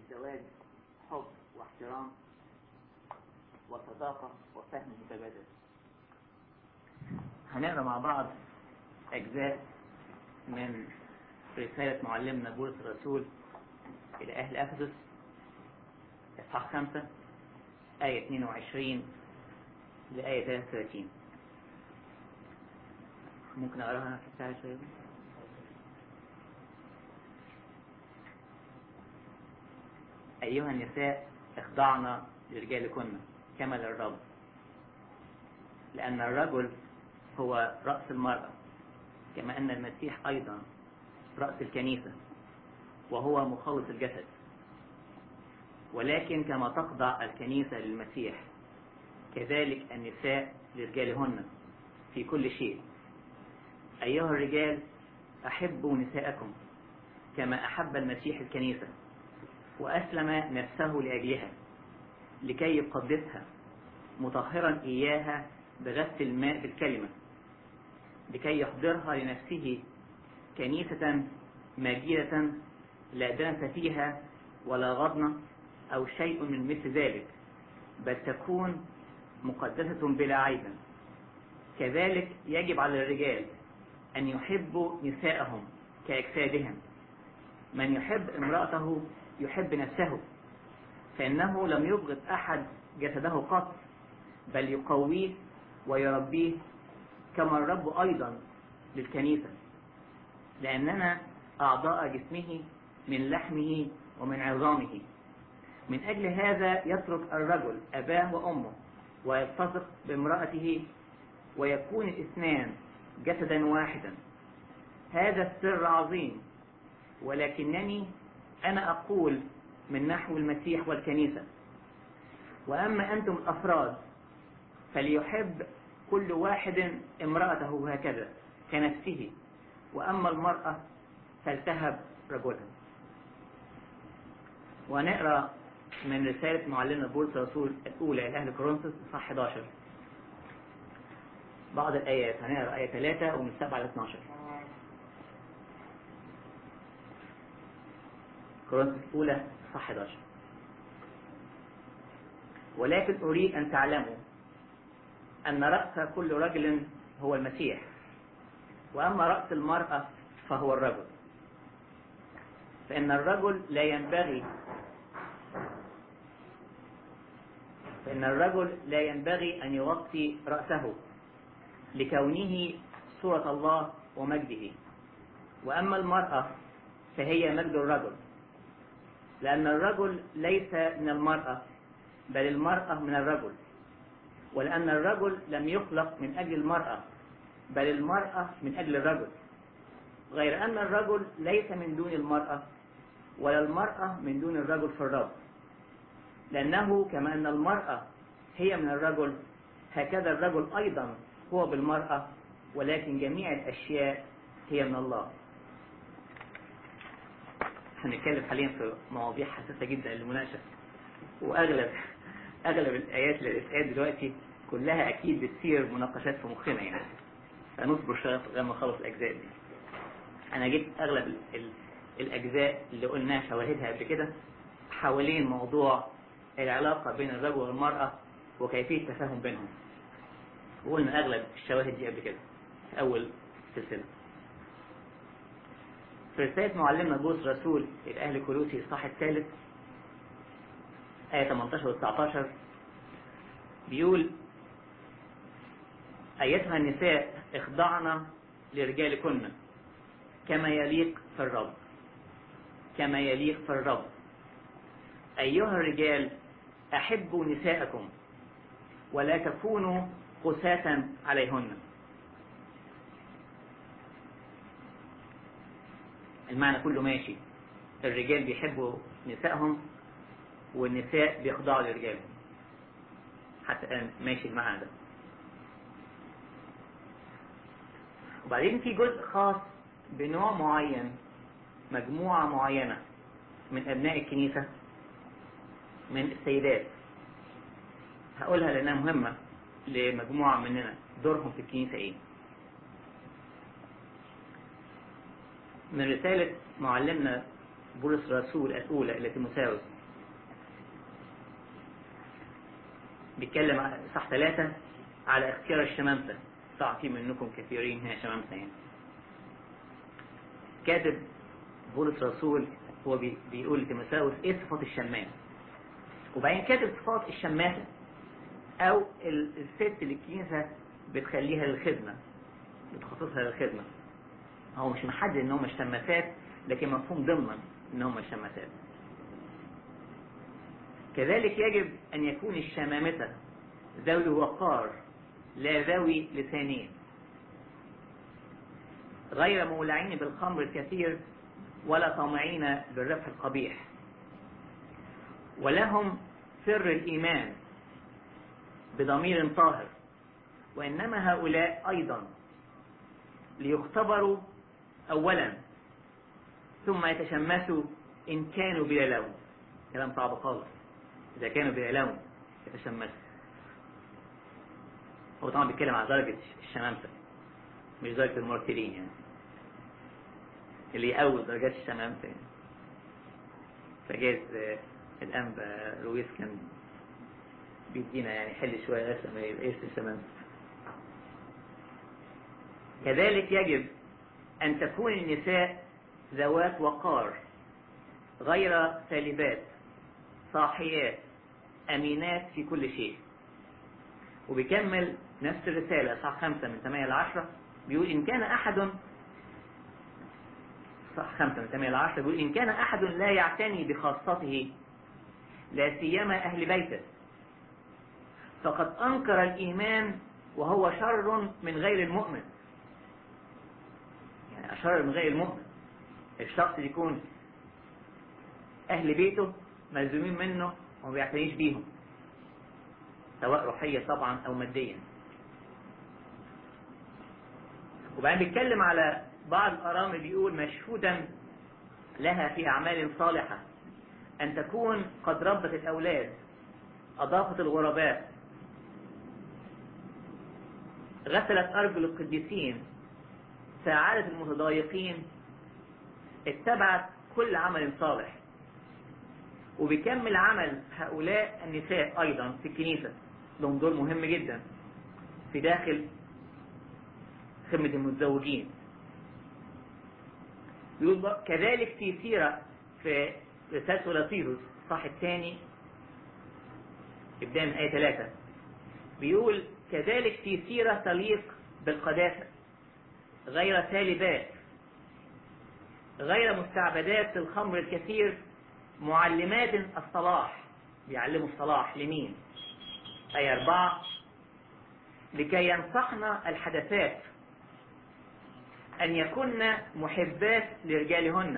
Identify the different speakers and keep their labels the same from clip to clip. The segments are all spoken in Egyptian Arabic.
Speaker 1: الزواج حب واحترام وصداقة وفهم متبادل هنقرا مع بعض أجزاء من رسالة معلمنا بولس الرسول إلى أهل أفسس إصحاح خمسة آية 22 لآية 33 ممكن أقراها في الساعة شوية أيها النساء اخضعن لرجالكن كما للرب لأن الرجل هو رأس المرأة كما أن المسيح أيضا رأس الكنيسة وهو مخلص الجسد ولكن كما تخضع الكنيسة للمسيح كذلك النساء لرجالهن في كل شيء أيها الرجال أحبوا نساءكم كما أحب المسيح الكنيسة وأسلم نفسه لأجلها لكي يقدسها مطهرا إياها بغسل الماء بالكلمة لكي يحضرها لنفسه كنيسة ماجية لا دنس فيها ولا غضن أو شيء من مثل ذلك بل تكون مقدسة بلا عيب كذلك يجب على الرجال أن يحبوا نساءهم كأجسادهم من يحب امرأته يحب نفسه فإنه لم يبغض أحد جسده قط بل يقويه ويربيه كما الرب أيضا للكنيسة لأننا أعضاء جسمه من لحمه ومن عظامه من أجل هذا يترك الرجل أباه وأمه ويلتصق بامرأته ويكون الاثنان جسدا واحدا هذا السر عظيم ولكنني أنا أقول من نحو المسيح والكنيسة وأما أنتم الأفراد فليحب كل واحد امرأته هكذا كنفسه وأما المرأة فلتهب رجلها ونقرأ من رسالة معلمنا بولس الرسول الأولى إلى أهل كورنثوس صح 11 بعض الآيات هنقرأ آية 3 ومن 7 ل 12 كورنثوس الأولى صح 11 ولكن أريد أن تعلموا أن رأس كل رجل هو المسيح وأما رأس المرأة فهو الرجل فإن الرجل لا ينبغي فإن الرجل لا ينبغي أن يغطي رأسه لكونه صورة الله ومجده وأما المرأة فهي مجد الرجل لأن الرجل ليس من المرأة بل المرأة من الرجل ولأن الرجل لم يخلق من أجل المرأة بل المرأة من أجل الرجل غير أن الرجل ليس من دون المرأة ولا المرأة من دون الرجل في الرب لأنه كما أن المرأة هي من الرجل هكذا الرجل أيضا هو بالمرأة ولكن جميع الأشياء هي من الله هنتكلم حاليا في مواضيع حساسة جدا للمناقشة وأغلب أغلب الآيات اللي بتتقال دلوقتي كلها أكيد بتصير مناقشات في مخنا يعني فنصبر شوية لغاية ما نخلص الأجزاء دي أنا جبت أغلب ال ال الأجزاء اللي قلناها شواهدها قبل كده حوالين موضوع العلاقة بين الرجل والمرأة وكيفية التفاهم بينهم وقلنا أغلب الشواهد دي قبل كده في أول سلسلة في رسالة معلمنا بولس رسول الأهل كولوسي الصح الثالث آية 18 و 19 بيقول أيتها النساء اخضعن لرجالكن كما يليق في الرب كما يليق في الرب أيها الرجال أحبوا نساءكم ولا تكونوا قساة عليهن المعنى كله ماشي الرجال بيحبوا نسائهم والنساء بيخضعوا لرجالهم حتى الآن ماشي المعنى ده وبعدين في جزء خاص بنوع معين مجموعة معينة من أبناء الكنيسة من السيدات هقولها لأنها مهمة لمجموعة مننا دورهم في الكنيسة إيه من رسالة معلمنا بولس الرسول الأولى إلى تيموثاوس بيتكلم عن صح ثلاثة على اختيار الشمامسة طبعا في منكم كثيرين هنا شمامسة يعني كاتب بولس الرسول هو بي- بيقول لتيموثاوس ايه صفات الشمام وبعدين كاتب صفات الشماسة او ال- الست اللي الكنيسة بتخليها للخدمة بتخصصها للخدمة هو مش محدد ان هم الشماسات لكن مفهوم ضمنا ان هم الشماسات كذلك يجب ان يكون الشمامسة ذوي وقار لا ذوي لسانين غير مولعين بالخمر الكثير ولا طامعين بالربح القبيح ولهم سر الإيمان بضمير طاهر وإنما هؤلاء أيضا ليختبروا أولا ثم يتشمسوا إن كانوا بلا لون كلام صعب خالص إذا كانوا بلا لون يتشمسوا هو طبعا بيتكلم على درجة الشمامسة مش درجة المرتلين يعني اللي يقوي درجات الشمامسة يعني فجاز آه، الأنبا لويس كان بيدينا يعني حل شوية لسه ما يبقاش الشمامسة كذلك يجب أن تكون النساء ذوات وقار غير سالبات صاحيات أمينات في كل شيء وبيكمل نفس الرسالة إصحاح خمسة من 8 ل 10 بيقول إن كان أحد صح خمسة من 8 ل 10 بيقول إن كان أحد لا يعتني بخاصته لا سيما أهل بيته فقد أنكر الإيمان وهو شر من غير المؤمن يعني شر من غير المؤمن الشخص اللي يكون أهل بيته ملزومين منه وما بيعتنيش بيهم سواء روحية طبعا أو ماديا وبعدين بيتكلم على بعض الأرامل بيقول مشهودا لها في أعمال صالحة أن تكون قد ربت الأولاد أضافت الغرباء غسلت أرجل القديسين ساعدت المتضايقين اتبعت كل عمل صالح وبيكمل عمل هؤلاء النساء أيضا في الكنيسة لهم دور مهم جدا في داخل خدمة المتزوجين يقول بقى كذلك في سيرة في رسالة ولاتيروس الصح الثاني ابداء من آية ثلاثة بيقول كذلك في سيرة تليق بالقداسة غير سالبات غير مستعبدات الخمر الكثير معلمات الصلاح بيعلموا الصلاح لمين آية أربعة لكي ينصحنا الحدثات أن يكن محبات لرجالهن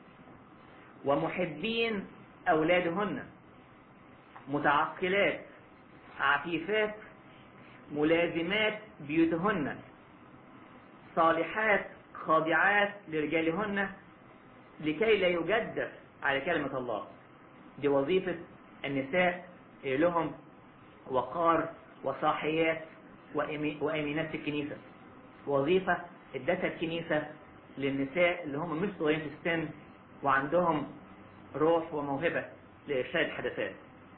Speaker 1: ومحبين أولادهن متعقلات عفيفات ملازمات بيوتهن صالحات خاضعات لرجالهن لكي لا يجدف على كلمة الله دي وظيفة النساء اللي لهم وقار وصاحيات وأمي- وأمينات في الكنيسة وظيفة ادتها الكنيسة للنساء اللي هم مش صغيرين في السن وعندهم روح وموهبة لإرشاد الحدثات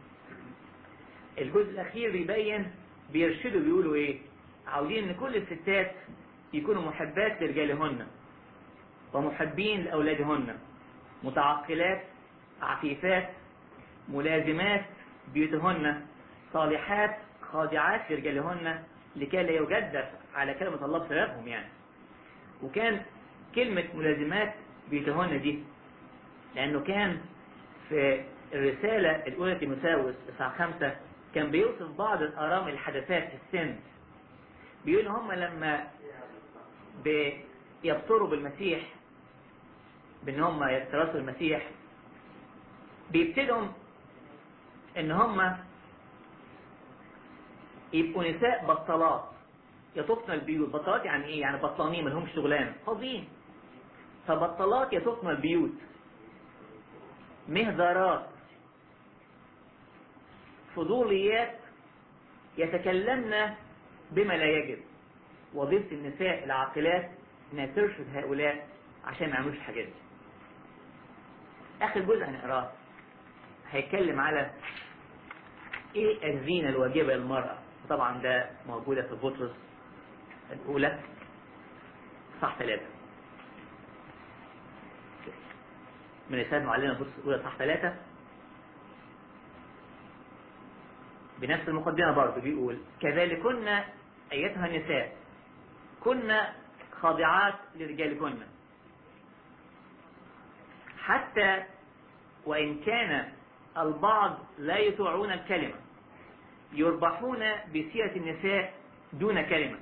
Speaker 1: الجزء الأخير بيبين بيرشدوا بيقولوا إيه عاوزين إن كل الستات يكونوا محبات لرجالهن ومحبين لأولادهن متعقلات عفيفات ملازمات بيوتهن صالحات خاضعات لرجالهن لكي لا يجدف على كلمة الله بسببهم يعني وكان كلمة ملازمات بيوتهن دي لأنه كان في الرسالة الأولى تيموثاوس إصحاح خمسة كان بيوصف بعض الآرام الحدثات في السن بيقول هم لما بيبصروا بالمسيح بان هم يتراسوا المسيح بيبتدوا ان هم يبقوا نساء بطلات يطفن البيوت بطلات يعني ايه يعني بطلانين ما لهمش شغلانه فاضيين فبطلات يطفن البيوت مهذارات فضوليات يتكلمن بما لا يجب وظيفة النساء العاقلات انها ترشد هؤلاء عشان ما يعملوش الحاجات دي آخر جزء هنقراه هيتكلم على إيه الزينة الواجبة للمرأة طبعا ده موجودة في بطرس الأولى صح ثلاثة من رسالة معلمة بطرس الأولى صح ثلاثة بنفس المقدمة برضه بيقول كذلك كنا أيتها النساء كنا خاضعات لرجالكن حتى وإن كان البعض لا يطيعون الكلمة يربحون بسيرة النساء دون كلمة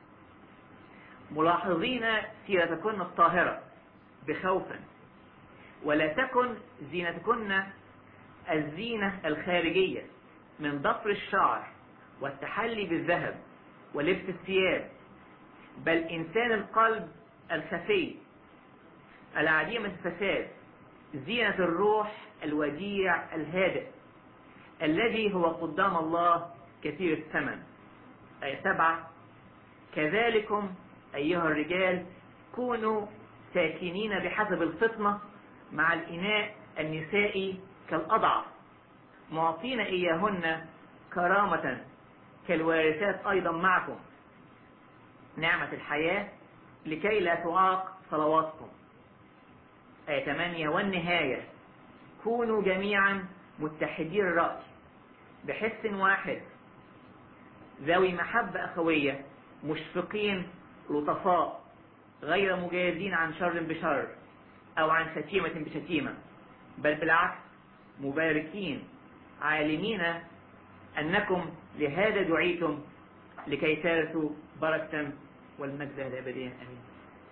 Speaker 1: ملاحظين سيرتكن الطاهرة بخوفا ولا تكن زينتكن الزينة الخارجية من ضفر الشعر والتحلي بالذهب ولبس الثياب بل إنسان القلب الخفي العديم الفساد زينة الروح الوديع الهادئ الذي هو قدام الله كثير الثمن أي سبعة كذلكم أيها الرجال كونوا ساكنين بحسب الفطنة مع الإناء النسائي كالأضعف معطين إياهن كرامة كالوارثات أيضا معكم نعمة الحياة لكي لا تعاق صلواتكم آية 8 والنهاية كونوا جميعا متحدي الرأي بحس واحد ذوي محبة أخوية مشفقين لطفاء غير مجازين عن شر بشر أو عن شتيمة بشتيمة بل بالعكس مباركين عالمين أنكم لهذا دعيتم لكي ترثوا بركة والمجد الأبدية أمين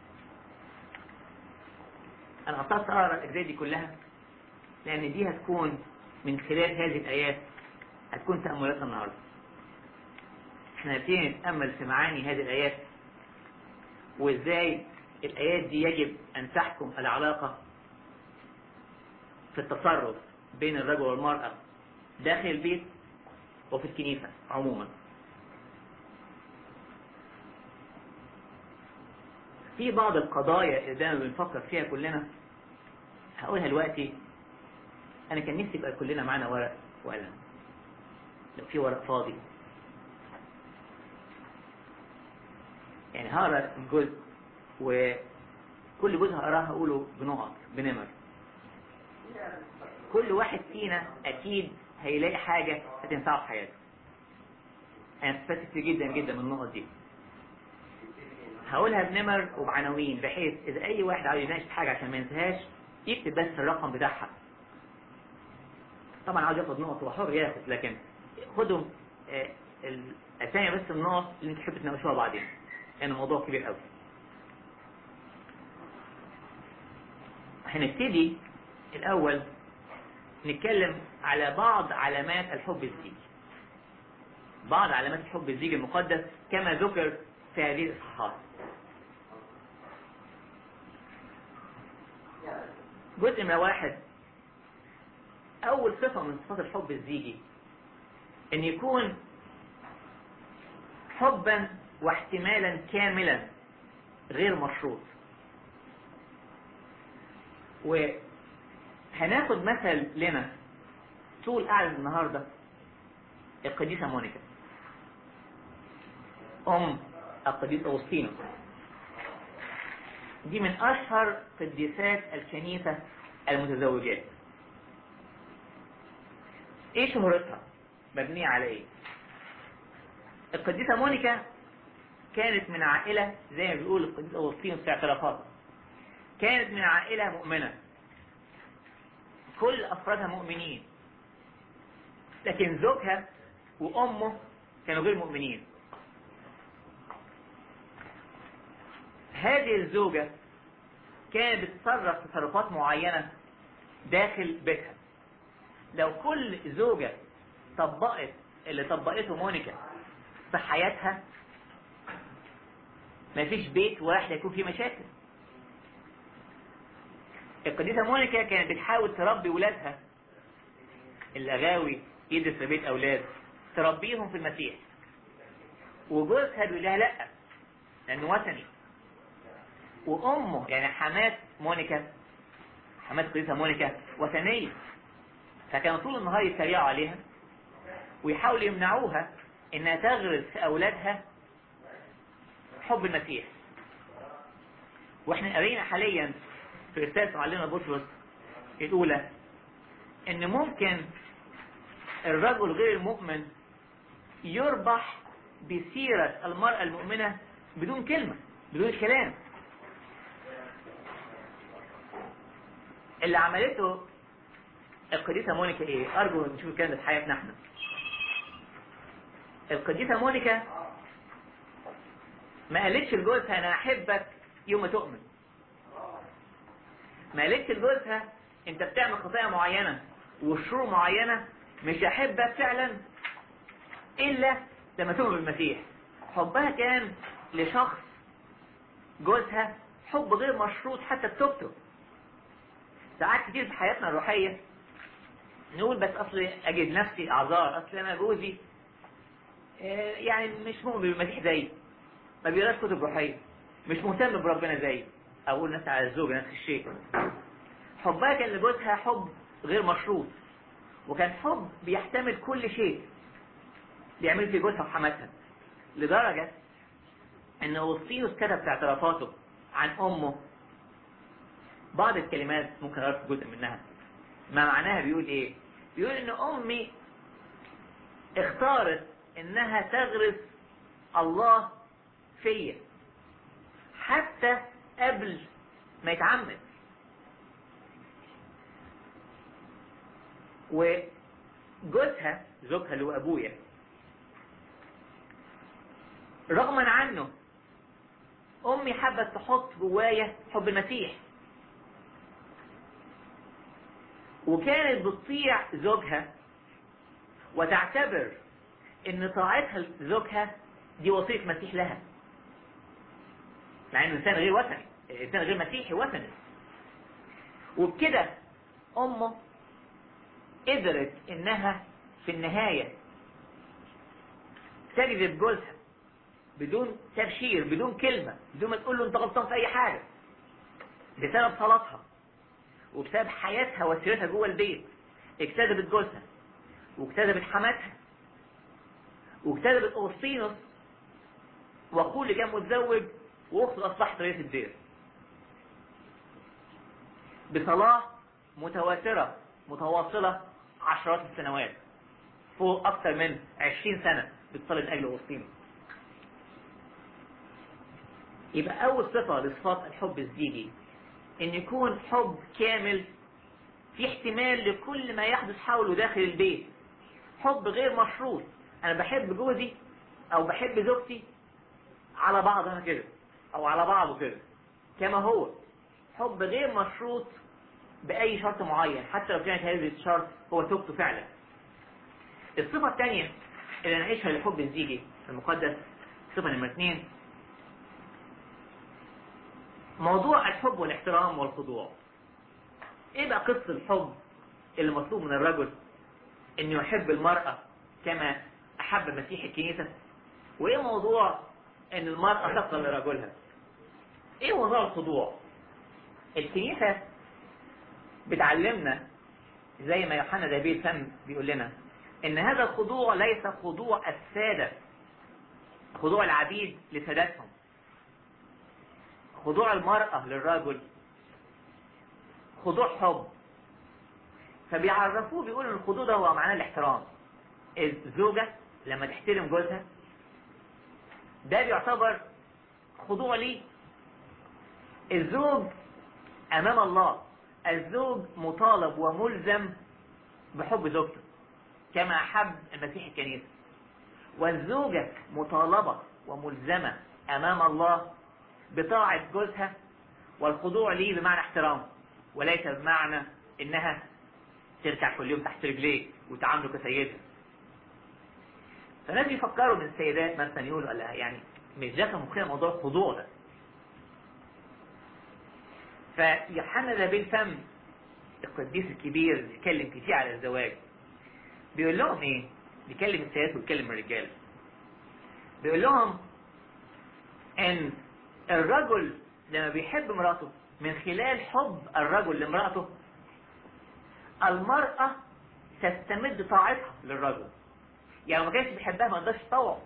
Speaker 1: أنا قصدت أقرأ الأجزاء دي كلها لأن دي هتكون من خلال هذه الآيات هتكون تأملاتنا النهاردة احنا هنبتدي نتأمل في معاني هذه الآيات وإزاي الآيات دي يجب أن تحكم العلاقة في التصرف بين الرجل والمرأة داخل البيت وفي الكنيسة عموما في بعض القضايا اللي دايما بنفكر فيها كلنا هقولها دلوقتي انا كان نفسي يبقى كلنا معانا ورق وقلم لو في ورق فاضي يعني هقرا الجزء وكل جزء هقراه هقوله بنقط بنمر كل واحد فينا اكيد هيلاقي حاجة هتنفعه في حياته انا استفدت كتير جدا جدا من النقط دي هقولها بنمر وبعناوين بحيث اذا اي واحد عاوز يناقش حاجة عشان ما ينساهاش يكتب بس الرقم بتاعها طبعا عاوز ياخد نقط هو حر ياخد لكن خدهم آه، الاسامي بس النقط اللي انت تحب تناقشوها بعدين لان الموضوع كبير قوي هنبتدي الاول نتكلم على بعض علامات الحب الزيجي بعض علامات الحب الزيجي المقدس كما ذكر في هذه الاصحاحات جزء من واحد أول صفة من صفات الحب الزيجي أن يكون حبا واحتمالا كاملا غير مشروط وهناخد مثل لنا طول قعدة النهاردة القديسة مونيكا أم القديس أغسطينوس دي من أشهر قديسات الكنيسة المتزوجات ايه شهرتها مبنية على ايه القديسة مونيكا كانت من عائلة زي ما بيقول القديس أغسطينوس في اعترافاته كانت من عائلة مؤمنة كل أفرادها مؤمنين لكن زوجها وأمه كانوا غير مؤمنين هذه الزوجة كانت بتتصرف تصرفات معينة داخل بيتها لو كل زوجة طبقت اللي طبقته مونيكا في حياتها مفيش بيت واحد يكون فيه مشاكل القديسة مونيكا كانت بتحاول تربي ولادها الأغاوي يدرس في بيت أولاد تربيهم في المسيح وجوزها بيقول لها لأ لأنه وثني وأمه يعني حماة مونيكا حماة القديسة مونيكا وثنية فكانوا طول النهار يتريقوا عليها ويحاولوا يمنعوها انها تغرس في اولادها حب المسيح واحنا قرينا حاليا في رسالة معلمنا بطرس الأولى إن ممكن الرجل غير المؤمن يربح بسيرة المرأة المؤمنة بدون كلمة بدون كلام اللي عملته القديسة مونيكا ايه ارجو نشوف الكلام ده في حياتنا احنا القديسة مونيكا ما قالتش لجوزها انا احبك يوم ما تؤمن ما قالتش لجوزها انت بتعمل خطايا معينة وشرور معينة مش هحبك فعلا الا لما تؤمن بالمسيح حبها كان لشخص جوزها حب غير مشروط حتى بتوبته ساعات كتير في حياتنا الروحية نقول بس اصل اجد نفسي اعذار اصل انا جوزي آه، يعني مش مؤمن بالمسيح زيي ما بيقراش كتب روحية مش مهتم بربنا زيي اقول نفس على الزوجة نفس الشيء حبها كان لجوزها حب غير مشروط وكان حب بيحتمل كل شيء بيعمل في جوزها وحماتها لدرجة ان اوسطينوس كتب في اعترافاته عن امه بعض الكلمات ممكن اعرف جزء منها ما معناها بيقول ايه بيقول ان امي اختارت انها تغرس الله فيا حتى قبل ما يتعمد وجوزها زوجها اللي هو ابويا رغما عنه امي حبت تحط جوايا حب المسيح وكانت بتطيع زوجها وتعتبر ان طاعتها لزوجها دي وصية مسيح لها مع انه انسان غير وثني انسان غير مسيحي وثني وبكده امه قدرت انها في النهاية تجذب جوزها بدون تبشير بدون كلمة بدون ما تقول له انت غلطان في اي حاجة بسبب صلاتها وبسبب حياتها وسيرتها جوه البيت اجتذبت جوزها واجتذبت حماتها واجتذبت اغسطينوس واخوه اللي كان متزوج واخته اصبحت رئيس الدير بصلاة متواترة متواصلة عشرات السنوات فوق أكثر من عشرين سنة بتصلي من أجل أغسطينوس يبقى أول صفة لصفات الحب الزيجي إن يكون حب كامل في احتمال لكل ما يحدث حوله داخل البيت حب غير مشروط أنا بحب جوزي أو بحب زوجتي على بعضها كده أو على بعضه كده كما هو حب غير مشروط بأي شرط معين حتى لو كانت هذه الشرط هو توبته فعلا الصفة الثانية اللي نعيشها للحب الزيجي في المقدس صفة نمرة اثنين موضوع الحب والاحترام والخضوع ايه بقى قصة الحب اللي مطلوب من الرجل انه يحب المرأة كما احب مسيح الكنيسة وايه موضوع ان المرأة تقبل لرجلها ايه موضوع الخضوع الكنيسة بتعلمنا زي ما يوحنا دابيل فم بيقول لنا ان هذا الخضوع ليس خضوع السادة خضوع العبيد لسادتهم خضوع المرأة للرجل خضوع حب فبيعرفوه بيقولوا ان الخضوع ده هو معناه الاحترام الزوجة لما تحترم جوزها ده بيعتبر خضوع ليه الزوج امام الله الزوج مطالب وملزم بحب زوجته كما أحب المسيح الكنيسة والزوجة مطالبة وملزمة أمام الله بطاعة جوزها والخضوع ليه بمعنى احترام وليس بمعنى إنها تركع كل يوم تحت رجليه وتعامله كسيدها فناس يفكروا من السيدات مثلا يقولوا لا يعني مش ده كان مخيل موضوع الخضوع ده فيوحنا ده بالفم القديس الكبير بيتكلم كتير على الزواج بيقول لهم ايه بيكلم السيدات ويكلم الرجال بيقول لهم ان الرجل لما بيحب مراته من خلال حب الرجل لامرأته المرأة تستمد طاعتها للرجل يعني ما كانش بيحبها ما قدرش تطوع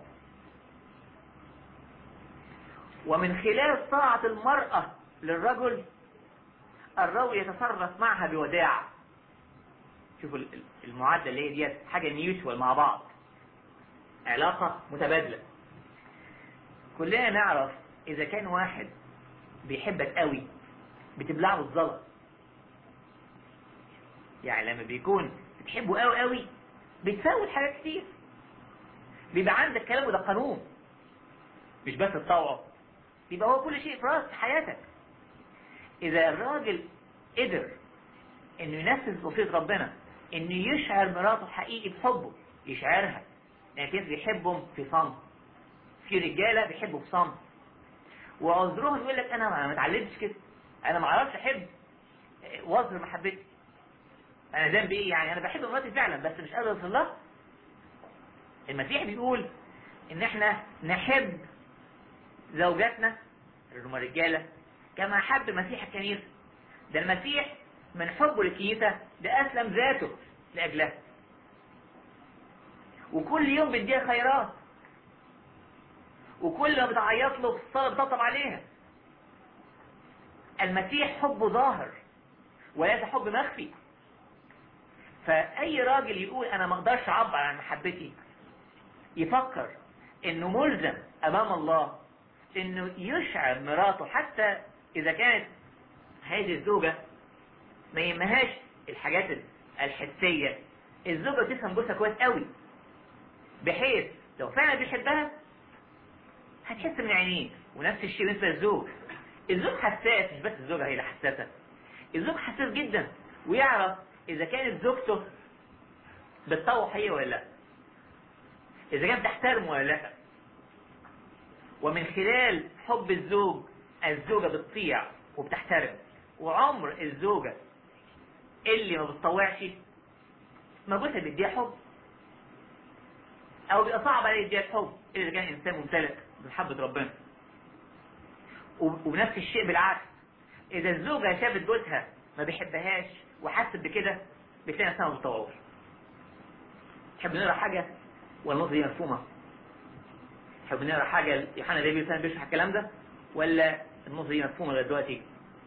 Speaker 1: ومن خلال طاعة المرأة للرجل الرجل يتصرف معها بوداع شوفوا المعادلة اللي هي ديت حاجة ميوتوال مع بعض علاقة متبادلة كلنا نعرف إذا كان واحد بيحبك قوي بتبلعه الزلط يعني لما بيكون بتحبه قوي قوي بتفوت حاجات كتير بيبقى عندك كلام وده قانون مش بس تطوعه يبقى هو كل شيء في راس حياتك اذا الراجل قدر انه ينفذ وصيه ربنا انه يشعر مراته حقيقي بحبه يشعرها يعني في ناس بيحبهم في صمت في رجاله بيحبوا في صمت وعذرهم يقول لك انا ما اتعلمتش كده انا ما اعرفش احب واظهر محبتي انا ذنبي ايه يعني انا بحب مراتي فعلا بس مش قادر اوصل لها المسيح بيقول ان احنا نحب زوجاتنا اللي الرجاله كما حب المسيح الكنيسه ده المسيح من حبه للكنيسه ده اسلم ذاته لاجلها وكل يوم بيديها خيرات وكل ما بتعيط له في الصلاه بتطبطب عليها المسيح حبه ظاهر وليس حب مخفي فأي راجل يقول أنا ما أقدرش أعبر عن محبتي يفكر إنه ملزم أمام الله إنه يشعر مراته حتى إذا كانت هذه الزوجة ما يهمهاش الحاجات الحسية الزوجة تفهم جوزها كويس قوي بحيث لو فعلا بيحبها هتحس من عينيه ونفس الشيء بالنسبة للزوج الزوج حساس مش بس الزوجة هي اللي حساسة الزوج حساس جدا ويعرف إذا كانت زوجته بتطوع هي ولا لا إذا كانت بتحترمه ولا لا ومن خلال حب الزوج الزوجة بتطيع وبتحترم وعمر الزوجة اللي ما بتطوعش ما جوزها بيديها حب أو بيبقى صعب عليه يديها حب إذا كان إنسان ممتلك بمحبة ربنا وبنفس الشيء بالعكس إذا الزوجة شافت جوزها ما بيحبهاش وحست بكده بتلاقي نفسها ما بتطوعوش تحب نقرا حاجه ولا النقطه دي مفهومه تحب نقرا حاجه يوحنا ده بيسان بيشرح الكلام ده ولا النقطه دي مفهومه لغايه دلوقتي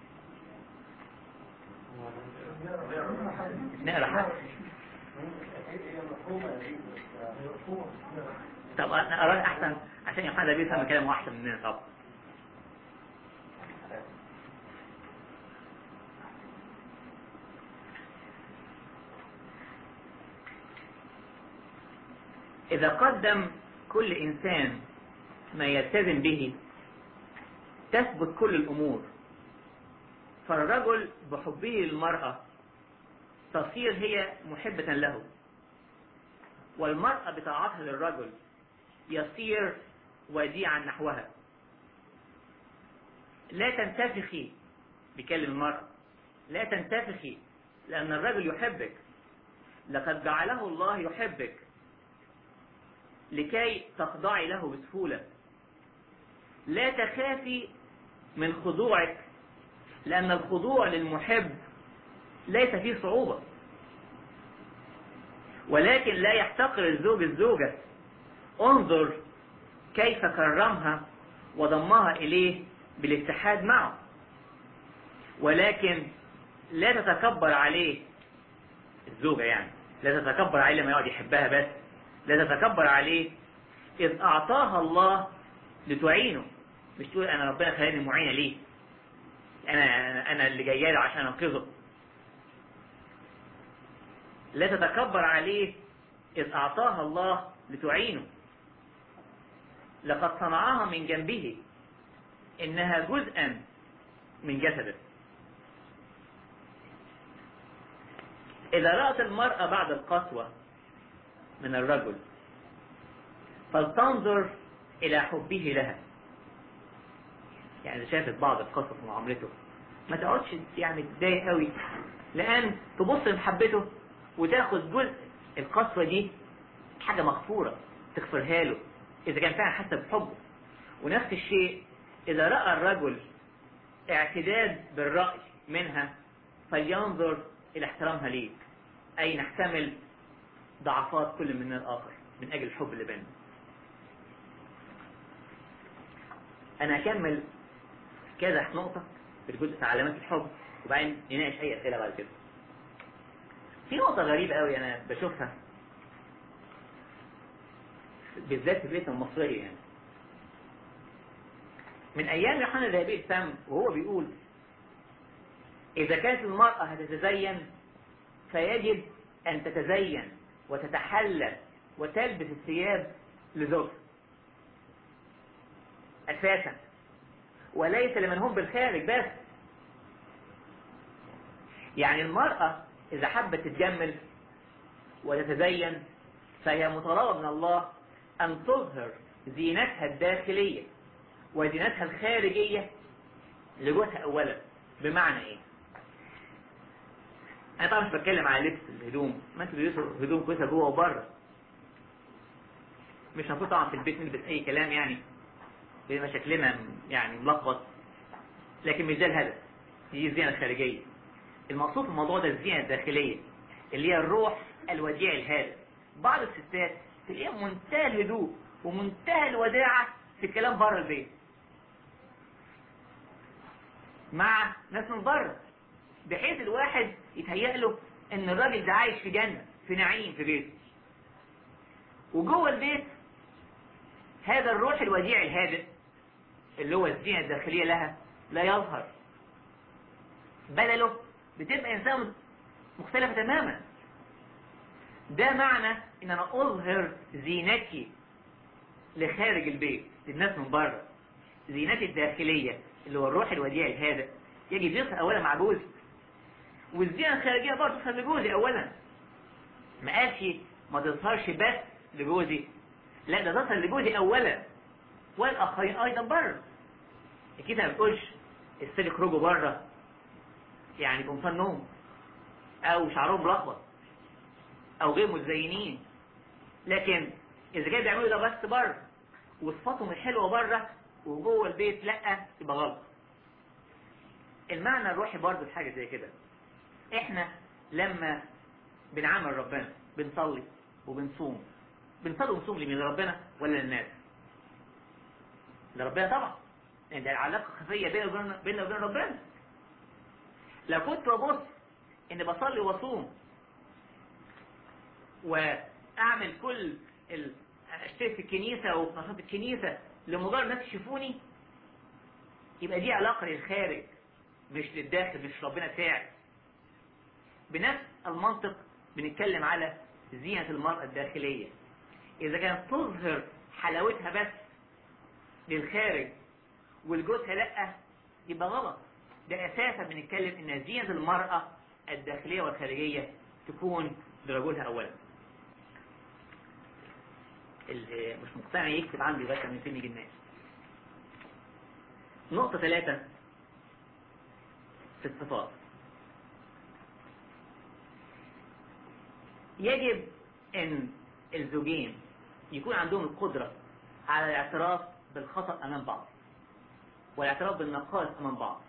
Speaker 1: نقرا حاجه طب انا اقرا احسن عشان يوحنا ده بيفهم كلامه احسن مننا طبعا إذا قدم كل إنسان ما يلتزم به تثبت كل الأمور فالرجل بحبه للمرأة تصير هي محبة له والمرأة بطاعتها للرجل يصير وديعا نحوها لا تنتفخي بكلم المرأة لا تنتفخي لأن الرجل يحبك لقد جعله الله يحبك لكي تخضعي له بسهولة لا تخافي من خضوعك لأن الخضوع للمحب ليس فيه صعوبة ولكن لا يحتقر الزوج الزوجة انظر كيف كرمها وضمها إليه بالاتحاد معه ولكن لا تتكبر عليه الزوجة يعني لا تتكبر عليه لما يقعد يحبها بس لا تتكبر عليه إذ أعطاها الله لتعينه مش تقول أنا ربنا خلاني معينة ليه أنا أنا اللي جاية له عشان أنقذه لا تتكبر عليه إذ أعطاها الله لتعينه لقد صنعها من جنبه إنها جزءا من جسده إذا رأت المرأة بعد القسوة من الرجل فلتنظر إلى حبه لها يعني إذا شافت بعض القصص في معاملته ما تقعدش يعني تتضايق قوي لأن تبص لمحبته وتاخد جزء القسوة دي حاجة مغفورة تغفرها له إذا كان فعلا حاسة بحبه ونفس الشيء إذا رأى الرجل اعتداد بالرأي منها فلينظر إلى احترامها ليك أي نحتمل ضعفات كل من الآخر من أجل الحب اللي بيننا أنا أكمل كذا نقطة في الجزء بتاع علامات الحب وبعدين نناقش أي أسئلة بعد كده في نقطة غريبة قوي أنا بشوفها بالذات في البيت المصرية يعني من أيام يوحنا الذهبي الفم وهو بيقول إذا كانت المرأة هتتزين فيجب أن تتزين وتتحلى وتلبس الثياب لزوجها أساسا وليس لمن هم بالخارج بس يعني المرأة إذا حبت تتجمل وتتزين فهي مطالبة من الله أن تظهر زينتها الداخلية وزينتها الخارجية لجوزها أولا بمعنى إيه؟ أنا طبعا مش بتكلم على لبس الهدوم ما أنتوا بيلبسوا هدوم كويسة جوه وبره مش المفروض طبعا في البيت نلبس أي كلام يعني بيبقى شكلنا يعني ملخبط لكن مش ده الهدف دي الزينة الخارجية المقصود في الموضوع ده الزينة الداخلية اللي هي الروح الوديع الهادئ بعض الستات تلاقيها منتهى الهدوء ومنتهى الوداعة في الكلام بره البيت مع ناس من بره بحيث الواحد يتهيأ له ان الراجل ده عايش في جنة في نعيم في بيته وجوه البيت هذا الروح الوديع الهادئ اللي هو الزينة الداخلية لها لا يظهر بدله بتبقى إنسان مختلفة تماما ده معنى إن أنا أظهر زينتي لخارج البيت للناس من بره زينتي الداخلية اللي هو الروح الوديع الهادئ يجب يظهر أولا مع جوزي والزينة الخارجية برضه تظهر لجوزي أولا ما قالش ما تظهرش بس لجوزي لا ده تظهر لجوزي أولا والآخرين أيضا بره أكيد ما بتقولش الست يخرجوا بره يعني قمصان نوم أو شعرهم ملخبط أو غير متزينين لكن إذا كانوا بيعملوا ده بس بره وصفاتهم الحلوة بره وجوه البيت لا يبقى غلط المعنى الروحي برضه في حاجة زي كده احنا لما بنعامل ربنا بنصلي وبنصوم بنصلي ونصوم لمين لربنا ولا للناس لربنا طبعا لان ده علاقة خفية بيننا وبين بيننا وبين ربنا لو كنت ببص ان بصلي واصوم واعمل كل ال... اشترك في الكنيسة وفي نشاط الكنيسة لمجرد الناس يشوفوني يبقى دي علاقة للخارج مش للداخل مش ربنا فاعل بنفس المنطق بنتكلم على زينة المرأة الداخلية إذا كانت تظهر حلاوتها بس للخارج والجوزها لأ يبقى غلط ده أساسا بنتكلم إن زينة المرأة الداخلية والخارجية تكون لرجلها أولا اللي مش مقتنع يكتب عندي لغاية من فين يجي الناس نقطة ثلاثة في الصفات يجب ان الزوجين يكون عندهم القدرة على الاعتراف بالخطأ امام بعض والاعتراف بالنقائص امام بعض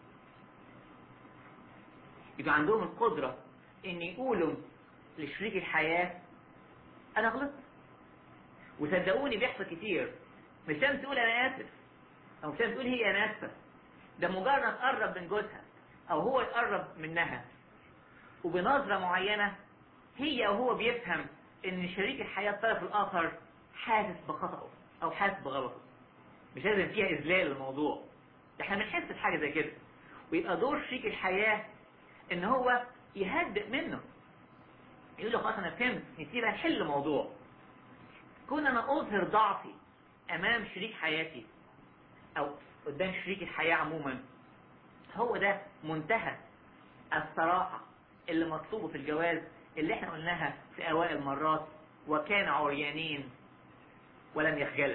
Speaker 1: يبقى عندهم القدرة ان يقولوا لشريك الحياة انا غلطت وصدقوني بيحصل كتير مش لازم تقول انا اسف او مش لازم تقول هي انا اسفه ده مجرد تقرب من جوزها او هو يقرب منها وبنظرة معينة هي او هو بيفهم ان شريك الحياة الطرف الاخر حاسس بخطأه او حاسس بغلطه مش لازم فيها اذلال الموضوع ده احنا بنحس بحاجة زي كده ويبقى دور شريك الحياة ان هو يهدئ منه يقول له خلاص انا فهمت نسيب نحل الموضوع كون انا اظهر ضعفي امام شريك حياتي او قدام شريك الحياة عموما هو ده منتهى الصراحة اللي مطلوبه في الجواز اللي احنا قلناها في اوائل المرات وكان عريانين ولم يخجل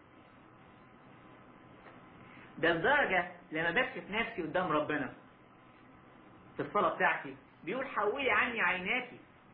Speaker 1: ده لدرجة لما بكشف نفسي قدام ربنا في الصلاة بتاعتي بيقول حولي عني عيناكي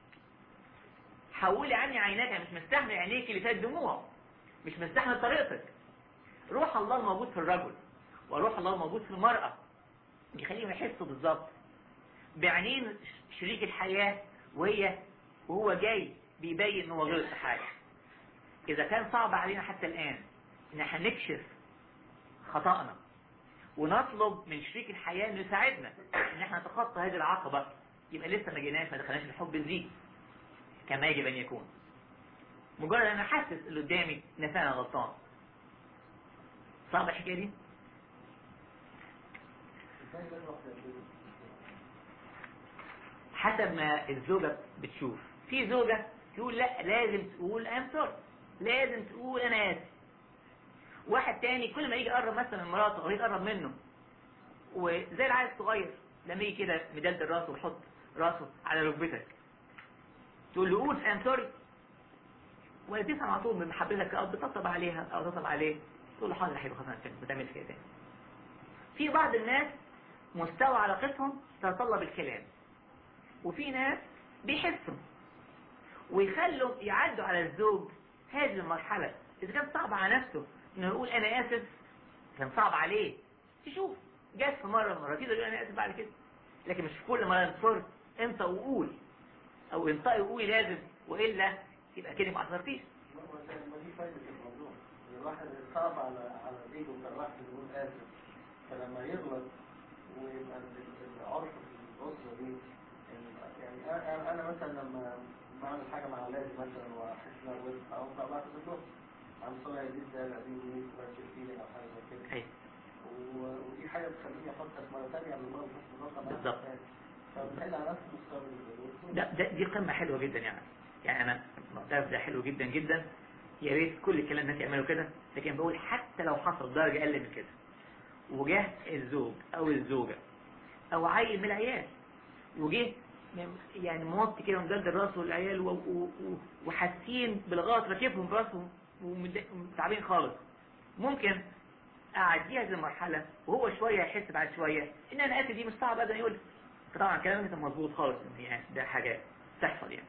Speaker 1: حولي عني عيناك انا مش مستحمل عينيك اللي فيها الدموع مش مستحمل طريقتك روح الله الموجود في الرجل وروح الله الموجود في المرأة بيخليهم يحسوا بالظبط بعينين شريك الحياة وهي وهو جاي بيبين ان هو غلط في حاجة اذا كان صعب علينا حتى الان ان احنا نكشف خطأنا ونطلب من شريك الحياة انه يساعدنا ان احنا نتخطى هذه العقبة يبقى لسه ما جيناش ما دخلناش الحب الزيد كما يجب ان يكون مجرد ان انا حاسس اللي قدامي ان فعلا غلطان صعب الحكايه دي حسب ما الزوجة بتشوف في زوجة تقول لا لازم تقول ام سوري لازم تقول انا اسف واحد تاني كل ما يجي يقرب مثلا من مراته او يقرب منه وزي العيل الصغير لما يجي كده مدلدل راسه ويحط راسه على ركبتك تقول له قول ام سوري ولا تفهم على طول من محبتك او بتطبطب عليها او تطبطب عليه تقول له حاضر يا حبيبي خلاص انا فهمت ما تعملش كده تاني في بعض الناس مستوى علاقتهم تتطلب الكلام وفي ناس بيحسوا ويخلوا يعدوا على الزوج هذه المرحلة إذا كان صعب على نفسه إنه يقول أنا آسف كان صعب عليه تشوف جات في مرة مرتين يقول أنا آسف بعد كده لكن مش في كل مرة ينصر أنت وقول أو انطقي وقولي لازم وإلا يبقى كده ما أثرتيش
Speaker 2: ما دي فايدة الموضوع الواحد صعب على على ايده كان الواحد يقول اسف فلما يغلط ويبقى ال- العرف في الاسره دي ال- يعني أنا- انا مثلا لما بعمل حاجه مع اولادي مثلا واحس ان انا غلطت او بعتذر لهم عم صايا دي ده لا دي دي وحشه فيني او حاجه زي كده
Speaker 1: أيوة
Speaker 2: و- ودي حاجه بتخليني افكر مره ثانيه قبل ما اخش في النقطه
Speaker 1: بالظبط.
Speaker 2: فبتحل على نفس المستوى اللي
Speaker 1: ده, ده دي قمة حلوة جدا يعني يعني أنا معترف ده حلو جدا جدا يا ريت كل الكلام الناس يعملوا كده لكن بقول حتى لو حصل درجة أقل من كده وجه الزوج أو الزوجة أو عيل من العيال وجه يعني موطي كده ومدلدل راسه العيال و- و- و- وحاسين بالغلط راكبهم براسهم ومد- ومتعبين خالص ممكن اعديها هذه المرحلة وهو شوية يحس بعد شوية ان انا اسف دي مش صعب ابدا يقول طبعا كلامك كان مظبوط خالص يعني ده حاجة تحصل يعني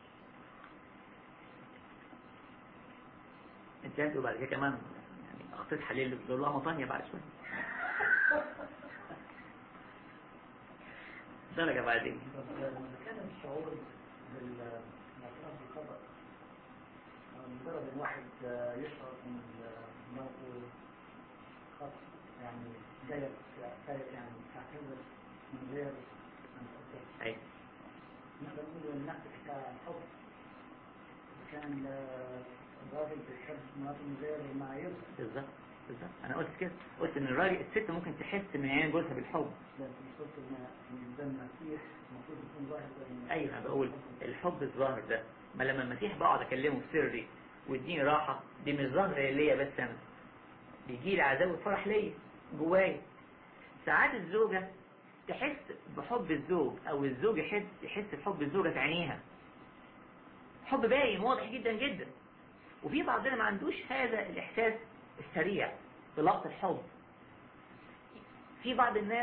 Speaker 1: انت وبعد كده كمان يعني اخطيت حليل بيقول لها مطانية بعد شوية درجة بعدين
Speaker 3: كان الشعور بالاعتراف بالخطأ مجرد ان واحد يشعر ان مرته خطأ يعني جاية يعني تعتذر من غير ان تقدر
Speaker 1: ايوه
Speaker 3: نقدر نقول ان نفس كحب كان الراجل بيحب مراته من غير ما يظهر
Speaker 1: بالظبط بالظبط انا قلت كده قلت ان الراجل الست ممكن تحس من عين جوزها بالحب
Speaker 3: لكن قلت ان ان ده المسيح المفروض يكون ظاهر زي
Speaker 1: ايوه انا بقول الحب الظاهر ده ما لما المسيح بقعد اكلمه في سري ويديني راحه دي مش ظاهره ليا بس انا بيجي لي عذاب وفرح ليا جوايا ساعات الزوجه تحس بحب الزوج او الزوج يحس يحس بحب الزوجه في عينيها حب باين واضح جدا جدا وفي بعضنا ما عندوش هذا الاحساس السريع بلقط الحب في بعض الناس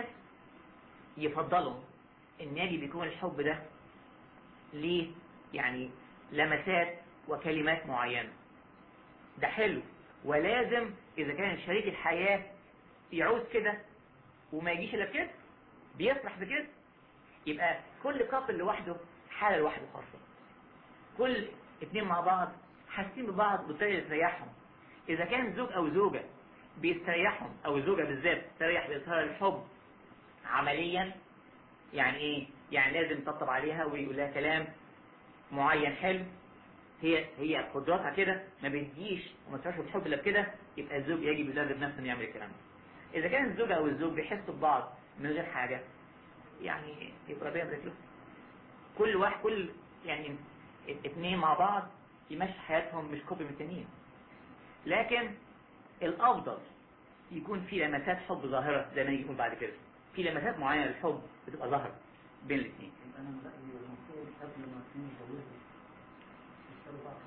Speaker 1: يفضلوا ان يجب يكون الحب ده ليه يعني لمسات وكلمات معينة ده حلو ولازم اذا كان شريك الحياة يعوز كده وما يجيش الا بكده بيفرح بكده يبقى كل كابل لوحده حالة لوحده خاصة كل اتنين مع بعض حاسين ببعض بطريقة تريحهم اذا كان زوج او زوجة بيستريحهم او زوجة بالذات تريح باظهار الحب عمليا يعني ايه يعني لازم تطبطب عليها ويقول لها كلام معين حلو هي هي قدراتها كده ما بتجيش وما تشعرش بالحب الا بكده يبقى الزوج يجب يدرب نفسه انه يعمل الكلام ده اذا كان الزوجه او الزوج بيحسوا ببعض من غير حاجه يعني يبقى ربنا يبارك لهم كل واحد كل يعني اتنين مع بعض يمشي حياتهم مش كوبي من التانيين لكن الافضل يكون في لمسات حب ظاهره زي ما يجي يقول بعد كده في لمسات معينه للحب بتبقى ظاهره بين الاثنين
Speaker 3: يبقى انا رأيي المفروض قبل ما تكونوا جوزوا يسألوا بعض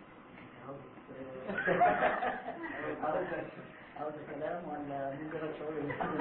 Speaker 3: عاوز عاوز كلام ولا مجرد شعور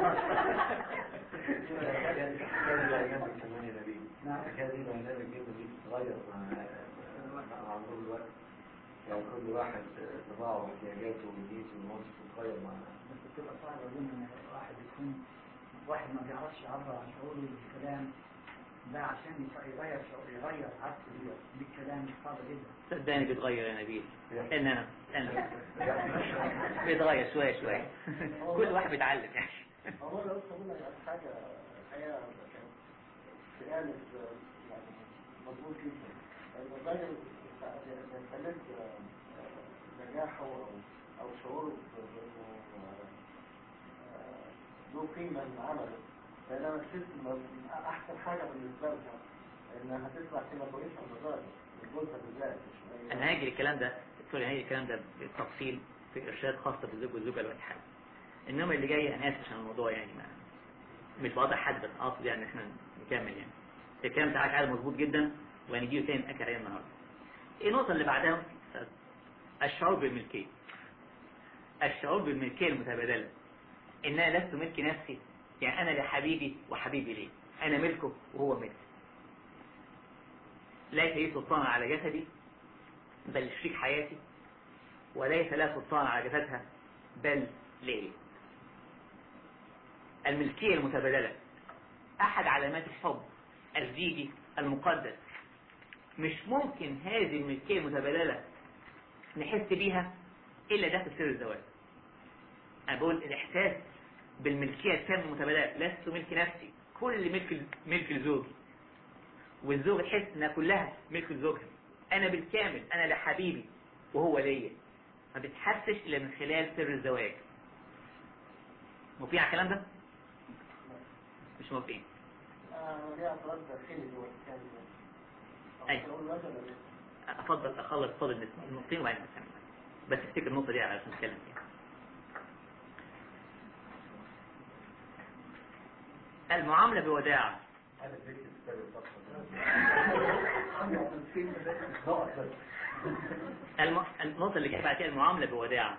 Speaker 3: نعم.
Speaker 2: هذه البرنامج جدا دي بتتغير مع مع مرور الوقت يعني كل واحد طباعه واحتياجاته وديته ونفسه بتتغير مع
Speaker 3: بس بتبقى صعبة أظن إن واحد يكون واحد ما بيعرفش يعبر عن شعوره بالكلام ده عشان يف- يغير شعور يغير عادته دي بالكلام صعب جدا
Speaker 1: صدقني بيتغير يا نبيل ان انا انا بيتغير شويه شويه كل واحد بيتعلم يعني
Speaker 2: هو مرة قلت أقول لك على حاجة الحقيقة كانت سؤال يعني مضبوط جدا لأن الراجل بيستمد نجاحه أو أو شعوره بأنه آه، له قيمة من عمله لأن أنا شفت إن أحسن حاجة بالنسبة لها إنها هتطلع قيمة كويسة من الراجل الجلسة بالذات مش أي-
Speaker 1: انا هاجي الكلام ده دكتور هاجي الكلام ده بالتفصيل في ارشاد خاصه بالزوج والزوجه الوقت حاجه انما اللي جاي انا اسف عشان الموضوع يعني ما مش واضح حد بس اقصد يعني احنا نكمل يعني الكلام بتاعك عادي مظبوط جدا وهنجيله تاني نأكد عليه النهارده ايه النقطه اللي بعدها الشعور بالملكيه الشعور بالملكيه المتبادله ان انا لست ملك نفسي يعني انا لحبيبي وحبيبي ليه انا ملكه وهو ملكي ليس لي سلطان على جسدي بل شريك حياتي وليس لها سلطان على جسدها بل ليه الملكية المتبادلة أحد علامات الحب الزيجي المقدس مش ممكن هذه الملكية المتبادلة نحس بيها إلا داخل سر الزواج أنا بقول الإحساس بالملكية التامة المتبادلة لست ملك نفسي كل ملك ملك لزوجي والزوجة تحس إنها كلها ملك لزوجها أنا بالكامل أنا لحبيبي وهو ليا ما بتحسش إلا من خلال سر الزواج موافقين على الكلام ده؟ مش موافقين
Speaker 2: آه، ليها اعتراض داخلي جوه الكلام ده.
Speaker 1: أيوة.
Speaker 2: أقول وجه ولا لأ؟
Speaker 1: أفضل أخلص فاضل نقطتين وبعدين نكمل بس افتكر النقطة دي علشان نتكلم فيها المعاملة بوداعة
Speaker 4: هذا الفكر الكتاب
Speaker 1: الم... النقطة اللي جايه بعد كده المعاملة بوداعة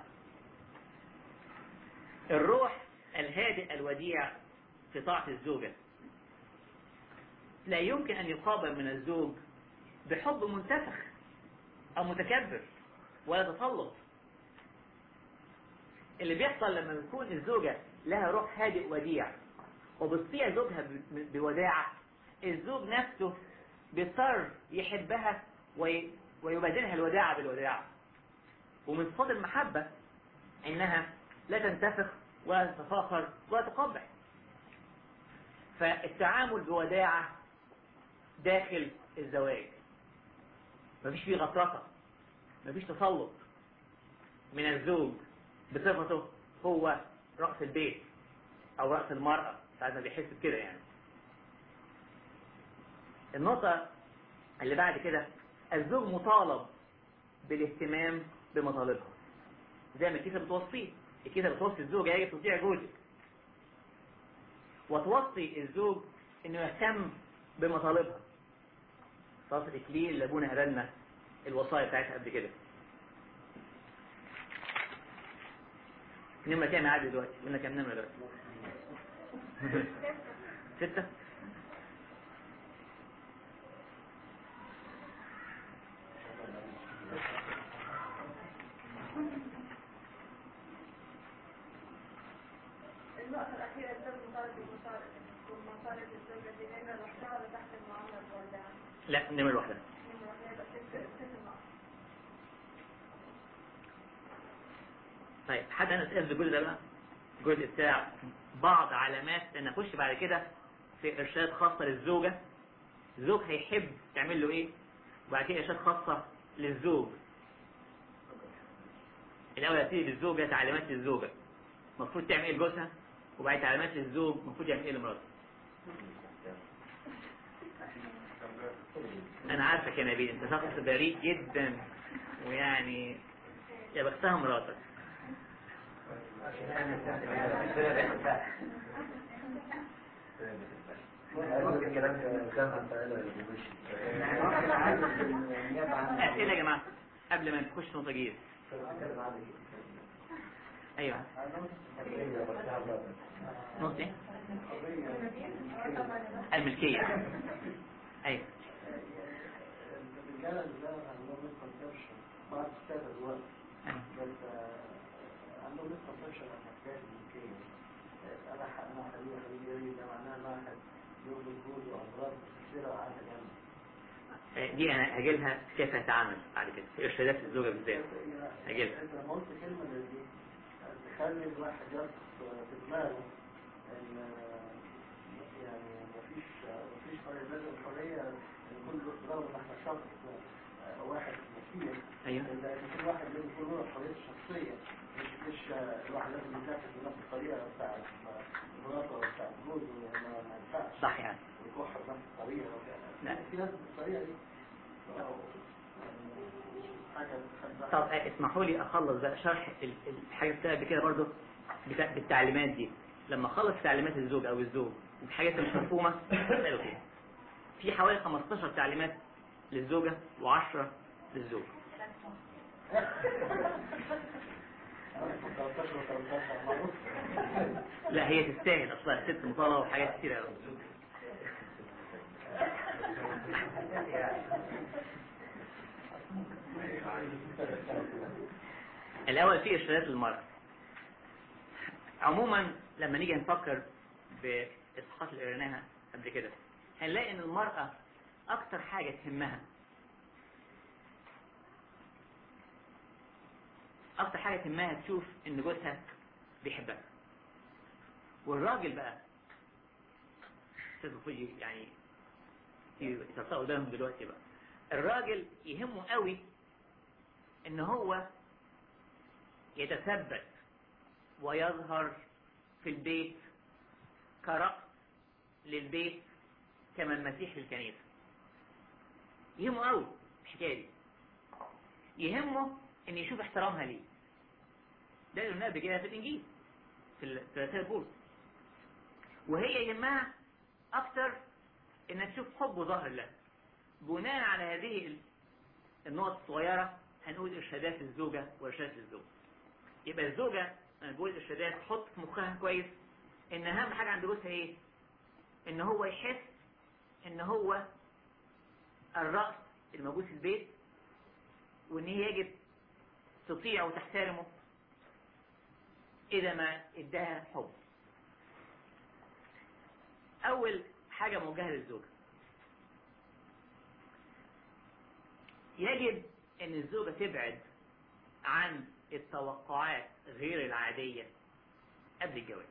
Speaker 1: الروح الهادئ الوديع في طاعة الزوجة لا يمكن أن يقابل من الزوج بحب منتفخ أو متكبر ولا تسلط اللي بيحصل لما بتكون الزوجة لها روح هادئ وديع وبتطيع زوجها ب- بوداعة الزوج نفسه بيضطر يحبها وي... ويبادلها الوداعة بالوداعة ومن صفات المحبة إنها لا تنتفخ ولا تتفاخر ولا تقبح فالتعامل بوداعة داخل الزواج مفيش فيه غطرسة مفيش تسلط من الزوج بصفته هو رأس البيت أو رأس المرأة ساعات ما بيحس بكده يعني النقطة اللي بعد كده الزوج مطالب بالاهتمام بمطالبها زي ما الكيسة بتوصيه الكيسة بتوصي الزوج هي تطيع جوزك وتوصي الزوج انه يهتم بمطالبها صلاة الإكليل اللي أبونا قالنا الوصايا بتاعتها قبل كده نمرة كام عادي دلوقتي؟ قلنا كام نمرة دلوقتي؟ ستة؟
Speaker 5: النقطة الأخيرة الزوج مطالب بالمشاركة والمصالح الزوجة دي نمرة لوحدها ولا تحت المعاملة الوداعة؟
Speaker 1: لا نمرة واحدة
Speaker 5: نمرة واحدة يبقى ست ست نقط.
Speaker 1: طيب حد انا اسال الجزء ده بقى الجزء بتاع بعض علامات ان اخش بعد كده في ارشاد خاصه للزوجه الزوج هيحب تعمل له ايه وبعد كده ارشاد خاصه للزوج الاول هبتدي بالزوجه تعليمات للزوجه المفروض تعمل ايه لجوزها وبعد تعليمات للزوج المفروض يعمل ايه لمراته انا عارفك يا نبيل انت شخص بريء جدا ويعني يا بختها مراتك اسئله يا جماعه قبل ما نخش نقطه جديده ايوه نقطه ايه الملكيه ايوه
Speaker 2: الرجالة اللي بقى عندهم misconception بعض الستات دلوقتي
Speaker 1: أيوة.
Speaker 2: بس آه، عندهم misconception عن حكاية الملكية انا ح- انا حبيبي حبيبي ده معناها ان واحد يوجد جهود وامراض كثيره وعاده جنب
Speaker 1: آه، دي انا هجيلها كيف يتعامل بعد كده في ارشادات الزوجه بالذات هجيلها
Speaker 2: انت لما قلت كلمه زي دي تخلي الواحد يرسخ في دماغه ان يعني مفيش مفيش حريه لازم الحريه ان كل رغم ان احنا شخص آه، واحد كتير
Speaker 1: ايوه
Speaker 2: الا ان كل واحد لازم يكون له حريته الشخصيه مش مش آه، الواحد لازم يذاكر بنفس الطريقه بتاعت مراته او بتاعت جوزه ما ما ينفعش
Speaker 1: صح يعني
Speaker 2: ويكح بنفس الطريقه
Speaker 1: لا.
Speaker 2: في ناس بالطريقه دي أو يعني حاجه تخليها-
Speaker 1: طب آه، اسمحوا لي اخلص بقى شرح ال- الحاجه بتاعت قبل كده برضو بتاع- بالتعليمات دي لما اخلص تعليمات الزوج او الزوج وحاجات مش مفهومه اساله فيها في حوالي 15 تعليمات للزوجه و10 للزوج
Speaker 2: 13 و13 معروف
Speaker 1: لا هي تستاهل اصلا ست مطالبه وحاجات كتير قوي الاول في ارشادات للمرأة عموما لما نيجي نفكر باصحاحات اللي قريناها قبل كده هنلاقي ان المرأة اكتر حاجة تهمها اكتر حاجة تهمها تشوف ان جوزها بيحبها والراجل بقى استاذ فوجي يعني يترصقوا قدامهم دلوقتي بقى الراجل يهمه قوي ان هو يتثبت ويظهر في البيت كرأس للبيت كما المسيح للكنيسة يهمه قوي الحكاية دي يهمه ان يشوف احترامها ليه ده اللي قلناه قبل كده في الانجيل في ال- في رسائل بولس وهي يهمها اكتر انها تشوف حبه ظاهر لها بناء على هذه ال- النقط الصغيرة هنقول ارشادات الزوجة وارشادات الزوج يبقى الزوجة انا بقول ارشادات تحط في مخها كويس ان اهم حاجة عند جوزها ايه ان هو يحس ان هو الرأس الموجود في البيت وان هي يجب تطيع وتحترمه اذا ما اداها حب اول حاجة موجهة للزوجة يجب ان الزوجة تبعد عن التوقعات غير العادية قبل الجواز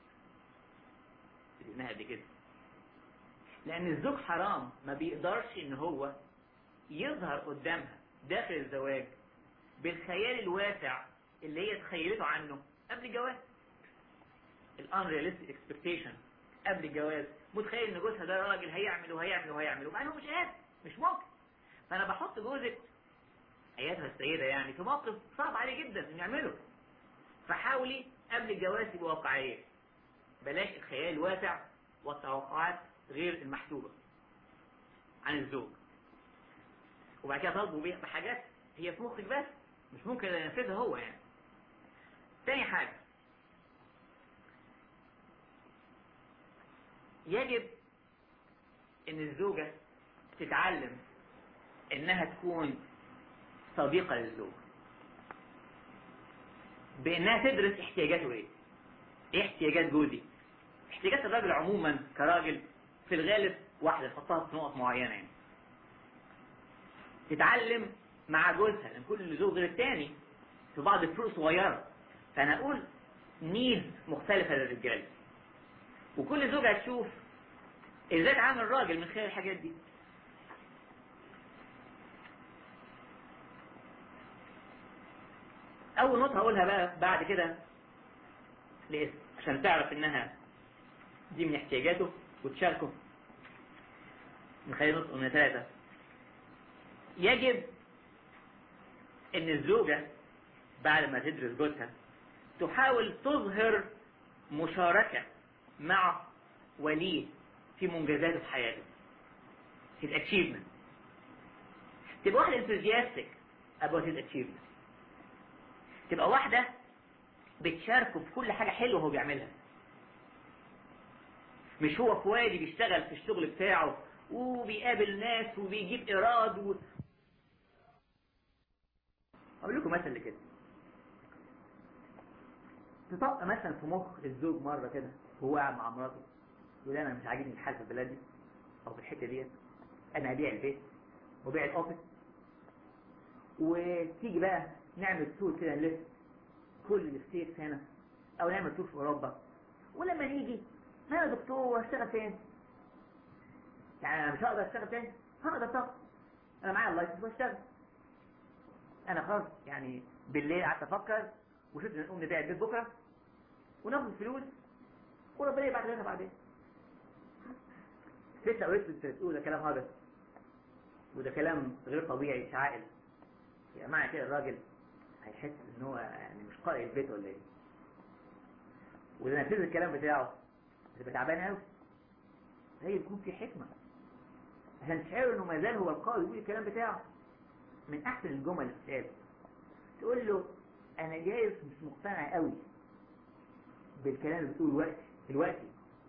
Speaker 1: قلناها قبل كده لان الزوج حرام ما بيقدرش ان هو يظهر قدامها داخل الزواج بالخيال الواسع اللي هي تخيلته عنه قبل الجواز الانريالستيك اكسبكتيشن قبل الجواز متخيل ان جوزها ده راجل هيعمل وهيعمل وهيعمل وبعدين هو مش قادر مش ممكن فانا بحط جوزك ايتها السيده يعني في موقف صعب عليه جدا انه يعمله فحاولي قبل الجواز تبقى واقعيه بلاش الخيال الواسع والتوقعات غير المحسوبه عن الزوج وبعد كده تطلبوا بيها بحاجات هي في مخك بس مش ممكن ينفذها هو يعني تاني حاجه يجب ان الزوجة تتعلم انها تكون صديقة للزوج بانها تدرس احتياجاته ايه ايه احتياجات جوزي احتياجات الراجل عموما كراجل في الغالب واحدة تحطها في نقط معينة يعني تتعلم مع جوزها لان كل زوج غير التاني في بعض الفروق صغيرة فانا اقول نيد مختلفة للرجال وكل زوجة هتشوف ازاي تعامل الراجل من خلال الحاجات دي اول نقطة هقولها بقى بعد كده لاسم عشان تعرف انها دي من احتياجاته وتشاركه من خلال نقطة من ثلاثة يجب ان الزوجة بعد ما تدرس جوزها تحاول تظهر مشاركة مع وليه في منجزاته في حياته his achievement تبقى واحدة enthusiastic about his achievement تبقى واحدة بتشاركه في كل حاجة حلوة هو بيعملها مش هو في وادي بيشتغل في الشغل بتاعه وبيقابل ناس وبيجيب إيراد و... أقول لكم مثل كده تطق مثلا في مخ الزوج مرة كده وهو قاعد مع مراته يقول انا مش عاجبني الحال في البلد دي او في الحتة ديت انا هبيع البيت وبيع الاوفيس وتيجي بقى نعمل تور كده نلف كل الستيتس هنا او نعمل تور في اوروبا ولما نيجي ما انا دكتور واشتغل فين يعني انا مش هقدر اشتغل تاني هقدر طبعا انا معايا اللايسنس واشتغل انا خلاص يعني بالليل قعدت افكر وشفت نقوم نبيع البيت بكره وناخد الفلوس وربنا يبعت لنا بعدين ست او انت بتقول ده كلام هابط وده كلام غير طبيعي مش عاقل يعني معنى كده الراجل هيحس ان هو يعني مش قارئ البيت ولا ايه واذا نفذ الكلام بتاعه هتبقى تعبان قوي هي يكون في حكمه عشان تشعر انه ما زال هو القائد يقول الكلام بتاعه من احسن الجمل اللي بتتقال تقول له انا جايز مش مقتنع قوي بالكلام اللي بتقوله دلوقتي دلوقتي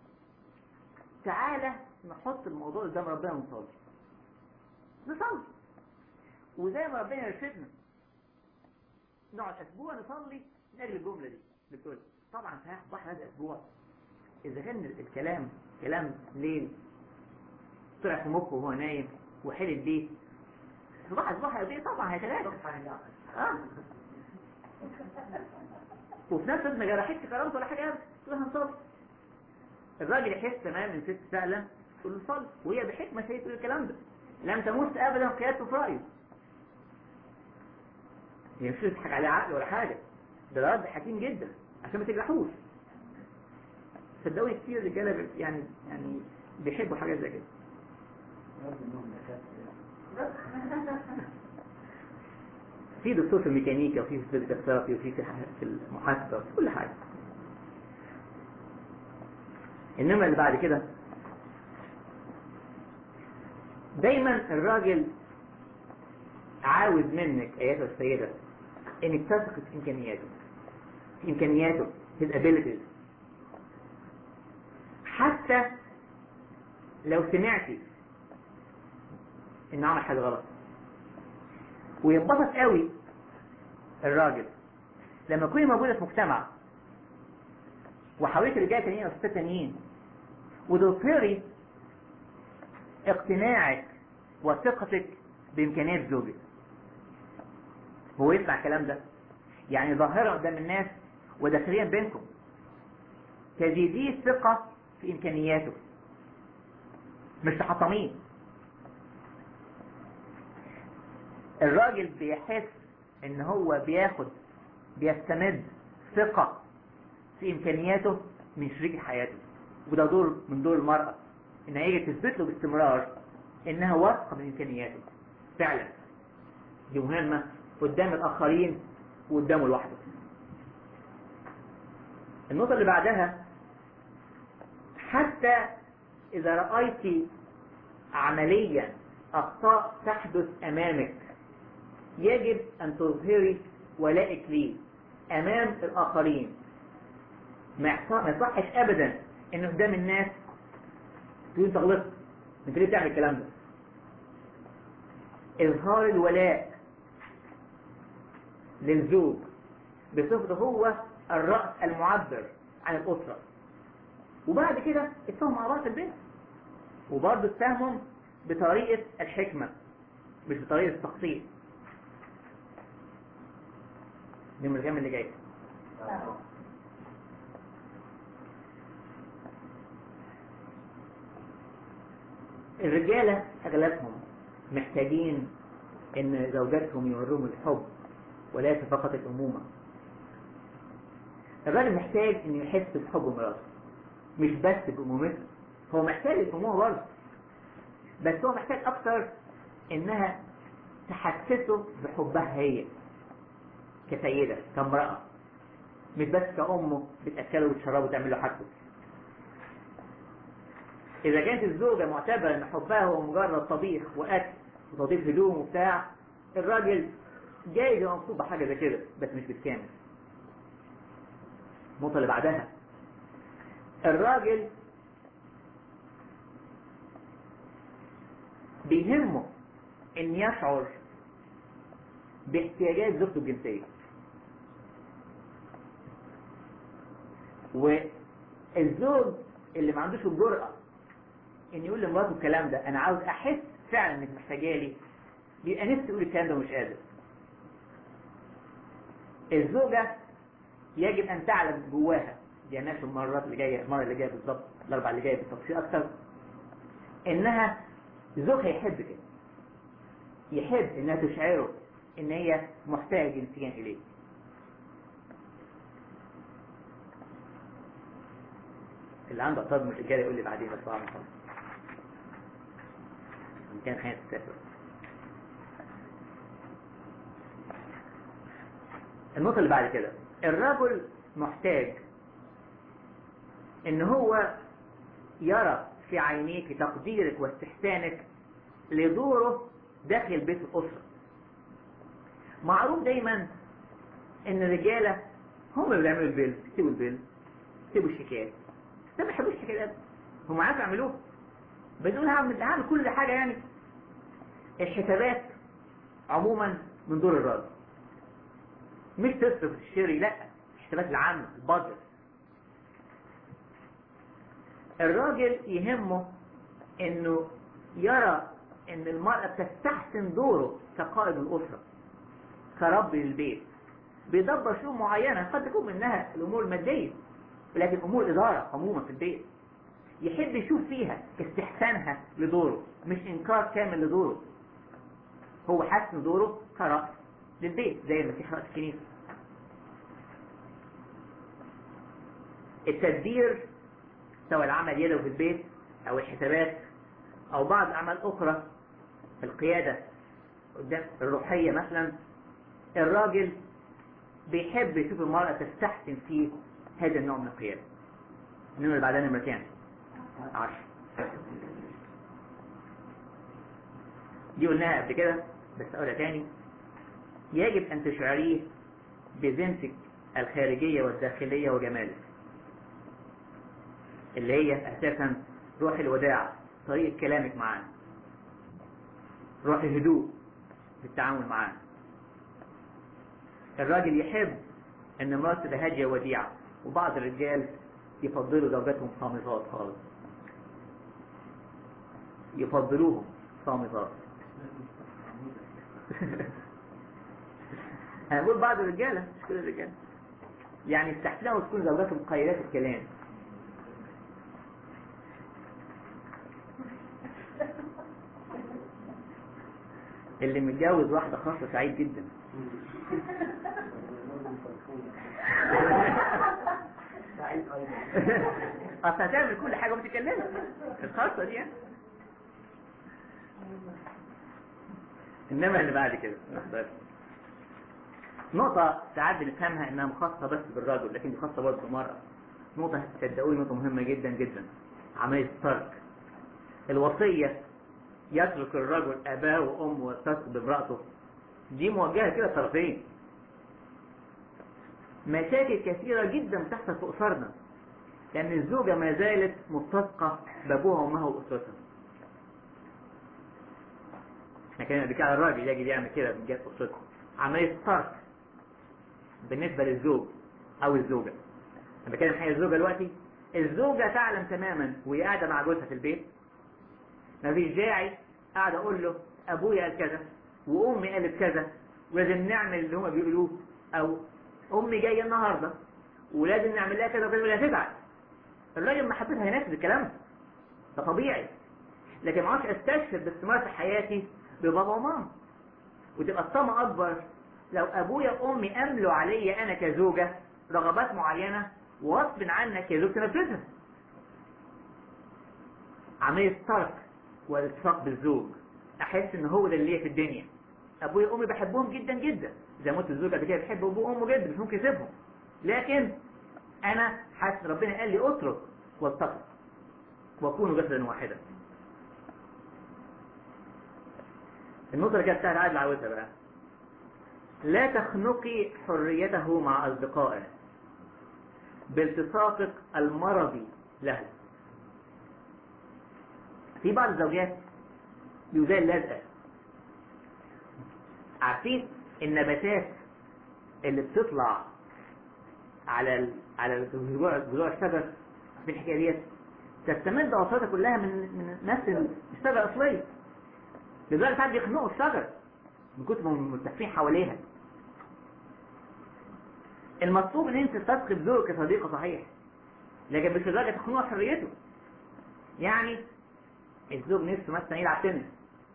Speaker 1: تعالى نحط الموضوع قدام ربنا ونصلي نصلي وزي ما ربنا يرشدنا نقعد اسبوع نصلي نجل الجمله دي بتقول طبعا هياخد واحد هذا اسبوع اذا كان الكلام كلام ليل طلع في مخه وهو نايم وحلت بيه صباح الصبح قد ايه طبعا هيتلاقى اه وفي نفس الوقت ما جرحتش كرامته ولا حاجه ابدا تقول هنصلي الراجل يحس تمام ان ست فعلا تقول له صلي وهي بحكمه هي تقول الكلام ده لم تمس ابدا قيادته في رايه هي مش تضحك عليه عقل ولا حاجه ده رد حكيم جدا عشان ما تجرحوش صدقوني كتير رجاله يعني يعني بيحبوا حاجات زي كده في دكتور في الميكانيكا وفي في الثيرابي وفي في المحاسبه وفي كل حاجه انما اللي بعد كده دايما الراجل عاوز منك ايتها السيده انك تثق في امكانياته في امكانياته his abilities حتى لو سمعتي انه عمل حاجه غلط وينبسط قوي الراجل لما تكوني موجوده في مجتمع وحواليك رجاله تانيين وستات تانيين وتظهري اقتناعك وثقتك بامكانيات زوجك هو يسمع الكلام ده يعني ظاهرا قدام الناس وداخليا بينكم تزيديه الثقة في إمكانياته مش تحطميه الراجل بيحس ان هو بياخد بيستمد ثقة في امكانياته من شريك حياته وده دور من دور المرأة انها يجي تثبت له باستمرار انها واثقة من امكانياته فعلا دي مهمة قدام الاخرين وقدامه لوحده النقطة اللي بعدها حتى اذا رأيت عمليا اخطاء تحدث امامك يجب ان تظهري ولائك ليه امام الاخرين ما يصحش ابدا ان قدام الناس تقول انت غلطت انت ليه بتعمل الكلام ده اظهار الولاء للزوج بصفته هو الرأس المعبر عن الأسرة وبعد كده اتفهموا مع بعض في البيت وبرضه اتفهموا بطريقة الحكمة مش بطريقة التقصير من الكام اللي جاي الرجالة أغلبهم محتاجين إن زوجاتهم يوروهم الحب وليس فقط الأمومة الراجل محتاج إنه يحس بحب مراته مش بس بأمومته هو محتاج الأمومة برضه بس هو محتاج أكتر إنها تحسسه بحبها هي كسيدة كامرأة مش بس كأمه بتأكله وتشربه وتعمل له حاجته إذا كانت الزوجة معتبرة إن حبها هو مجرد طبيخ وأكل وتطبيخ هدوم وبتاع الراجل جايز يبقى مبسوط بحاجة زي كده بس مش بالكامل النقطة اللي بعدها الراجل بيهمه إن يشعر باحتياجات زوجته الجنسية والزوج اللي ما عندوش الجرأة ان يقول لمراته الكلام ده انا عاوز احس فعلا انك محتاجه لي بيبقى نفسي يقول الكلام ده ومش قادر الزوجة يجب ان تعلم جواها دي هناك المرات اللي جايه المره اللي جايه بالظبط الاربع اللي جايه بالتفصيل اكتر انها زوجها يحب كده يحب انها تشعره ان هي محتاجه جنسيا اليه اللي عنده اعتراض من الرجاله يقول لي بعدين بس طبعا خلاص ان كان خايف تسافر النقطة اللي بعد كده الرجل محتاج ان هو يرى في عينيك تقديرك واستحسانك لدوره داخل بيت الأسرة معروف دايما ان الرجالة هم اللي بيعملوا البيل يكتبوا البيل يكتبوا الشيكات ده ما بيحبوش الشيكات هم عارف يعملوه بنقول هعمل هعمل كل حاجة يعني الحسابات عموما من دور الراجل مش تصرف تشتري لا الحسابات العامة البادجت الراجل يهمه انه يرى ان المرأة تستحسن دوره كقائد الأسرة كرب للبيت بيدبر شؤون معينة قد تكون منها الأمور المادية ولكن أمور إدارة عموما في البيت يحب يشوف فيها استحسانها لدوره مش إنكار كامل لدوره هو حسن دوره كرأس للبيت زي المسيح رأس الكنيسة التدبير سواء العمل يده في البيت أو الحسابات أو بعض أعمال أخرى القيادة قدام الروحية مثلا الراجل بيحب يشوف المرأة تستحسن في هذا النوع من القيادة النمرة اللي بعدها نمرة كام؟ عشر دي قلناها قبل كده بس أقولها تاني يجب أن تشعريه بزينتك الخارجية والداخلية وجمالك اللي هي أساسا روح الوداع طريقة كلامك معاه روح الهدوء في التعامل معاه الراجل يحب ان مراته تبقى هاديه وديعه وبعض الرجال يفضلوا زوجاتهم صامتات خالص يفضلوهم صامتات انا بقول بعض الرجاله مش كل الرجاله يعني يستحسنوا تكون زوجاتهم قليلات الكلام اللي متجوز واحدة خاصة سعيد جدا
Speaker 3: سعيد أيضا
Speaker 1: اصل هتعمل كل حاجة وما تتكلمش الخاصة دي يعني انما اللي بعد كده بس. نقطة ساعات بنفهمها انها خاصة بس بالرجل لكن دي خاصة برضه بالمرأة نقطة صدقوني نقطة مهمة جدا جدا عملية الترك الوصية يترك الرجل أباه وأمه ويتصل بامرأته دي موجهة كده طرفين مشاكل كثيرة جدا بتحصل في أسرنا لأن الزوجة ما زالت متفقة بأبوها وأمها وأسرتها احنا كنا قبل كده على الراجل يجي يعمل كده من جهة أسرته عملية ترك بالنسبة للزوج أو الزوجة أنا بتكلم حاجة الزوجة دلوقتي الزوجة تعلم تماما وهي قاعدة مع جوزها في البيت مفيش داعي قاعد اقول له ابويا قال كذا وامي قالت كذا ولازم نعمل اللي هما بيقولوه او امي جايه النهارده ولازم نعمل لها كذا وكذا ولا تزعل الراجل محبتها هيناسب الكلام ده طبيعي لكن ما اعرفش استشهد باستمرار في حياتي ببابا وماما وتبقى الطمع اكبر لو ابويا وامي املوا عليا انا كزوجه رغبات معينه وغصب عنك يا زوج تنفذها عمليه ترك والاتفاق بالزوج احس ان هو ده اللي ليا في الدنيا ابويا وامي بحبهم جدا جدا زي ما قلت الزوج قبل كده بيحب ابوه وامه جدا مش ممكن يسيبهم لكن انا حاسس ربنا قال لي اترك واتقوا وكونوا جسدا واحدا النقطة اللي كانت بتاعت عادل عاوزها بقى لا تخنقي حريته مع أصدقائه بالتصاقك المرضي له في بعض الزوجات يزال اللازقة عارفين النباتات اللي بتطلع على ال... على جذوع جذوع الشجر في الحكايه ديت تستمد اوصافها كلها من من نفس الشجره الاصليه لذلك ساعات بيخنقوا الشجر من كتر ما هم ملتفين حواليها المطلوب ان انت تثقف ذوقك كصديقه صحيح لكن مش لدرجه تخنقه حريته يعني الزوج نفسه مثلا يلعب تنس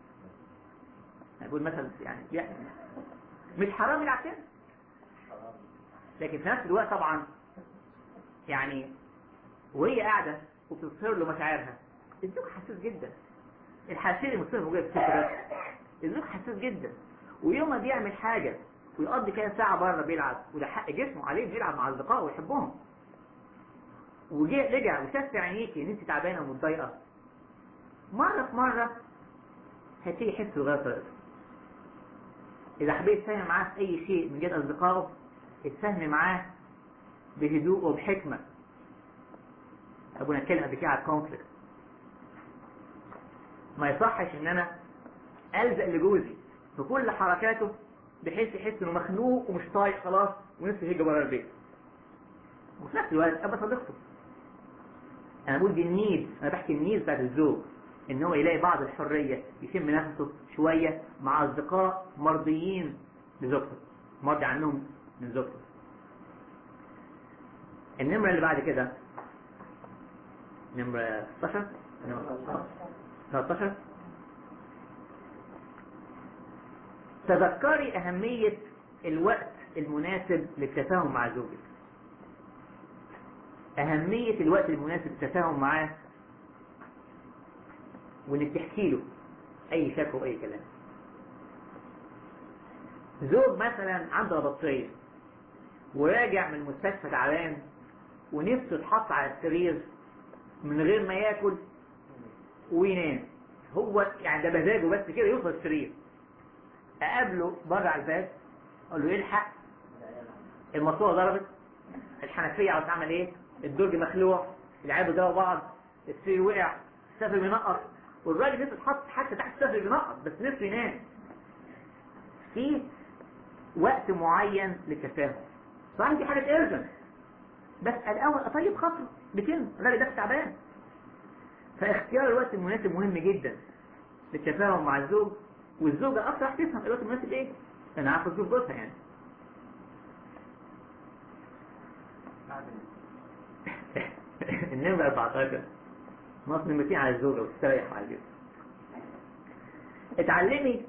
Speaker 1: اقول مثلا يعني يعني مش حرام يلعب تنس لكن في نفس الوقت طبعا يعني وهي قاعده وبتظهر له مشاعرها الزوج حساس جدا الحساسيه المصيبه موجوده في الست الزوج حساس جدا ويوم ما بيعمل حاجه ويقضي كده ساعه بره بيلعب وده حق جسمه عليه بيلعب مع اصدقائه ويحبهم وجه رجع وشاف في عينيكي ان انت تعبانه ومتضايقه مره في مره هتيجي يحس بغير طريقته اذا حبيت تفهم معاه في اي شيء من جهه اصدقائه اتفهم معاه بهدوء وبحكمه ابونا اتكلم قبل كده على الكونفليكت ما يصحش ان انا الزق لجوزي في كل حركاته بحيث يحس انه مخنوق ومش طايق خلاص ونفسه يجي بره البيت وفي نفس الوقت ابقى صديقته انا بقول دي النيد انا بحكي النيد بتاعت الزوج ان هو يلاقي بعض الحريه يشم نفسه شويه مع اصدقاء مرضيين لزوجته مرضي عنهم من زوجته النمره اللي بعد كده نمره 16 نمرة 13 تذكري أهمية الوقت المناسب للتفاهم مع زوجك أهمية الوقت المناسب للتفاهم معاه وإنك تحكي له أي شكوى وأي كلام زوج مثلا عنده رباطية وراجع من المستشفى تعبان ونفسه يتحط على السرير من غير ما ياكل وينام هو يعني ده مزاجه بس كده يوصل السرير اقابله بره على الباب اقول له الحق الماسوره ضربت الحنفيه عاوز تعمل ايه الدرج مخلوع العيال بيضربوا بعض السرير وقع السفر بينقط والراجل نفسه اتحط حتى تحت السفر بينقط بس نفسه ينام في وقت معين للتفاهم صحيح دي حاجه ارجنت بس الاول اطيب خاطره بكلمه الراجل ده تعبان فاختيار الوقت المناسب مهم جدا للتفاهم مع الزوج والزوجة أكثر تفهم الوقت المناسب إيه أنا عارفة تشوف جوزها يعني النمرة 14 نص نمرتين على الزوجة وتستريح على الجسم اتعلمي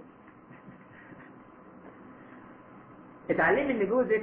Speaker 1: اتعلمي ان جوزك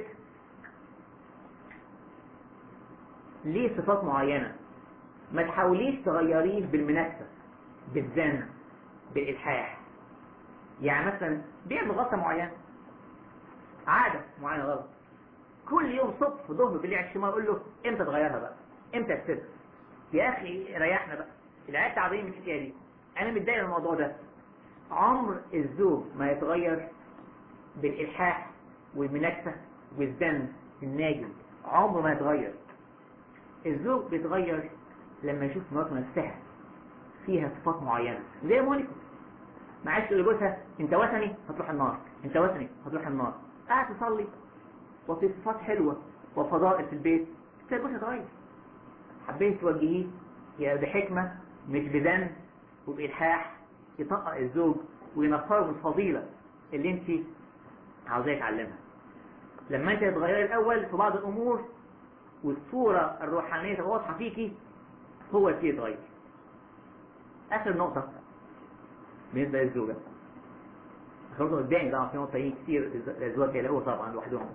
Speaker 1: ليه صفات معينة ما تحاوليش تغيريه بالمناكسة بالزن بالإلحاح يعني مثلا بيعمل غلطة معينة عادة معينة غلط كل يوم صبح ظهر بالليل على الشمال اقول له امتى تغيرها بقى امتى تسيبها يا اخي ريحنا بقى العيال تعبانين من الحكايه دي انا متضايق من الموضوع ده عمر الزوج ما يتغير بالالحاح والمناكسه والذنب الناجم عمره ما يتغير الزوج بيتغير لما يشوف مراته نفسها فيها صفات معينه زي مونيكا ما عادش تقول لجوزها انت وثني هتروح النار انت وثني هتروح النار قاعد تصلي وفي صفات حلوه وفضائل في البيت تلاقي جوزها اتغير حبيت توجهيه يا بحكمه مش بذنب وبإلحاح يطقق الزوج وينفره من الفضيلة اللي انت عاوزاه يتعلمها لما انت تتغيري الاول في بعض الامور والصورة الروحانية تبقى واضحة فيكي هو اللي يتغير اخر نقطة بالنسبة للزوجة اخر نقطة قدامي طبعا في نقطة تانية كتير الازواج يلاقوها طبعا لوحدهم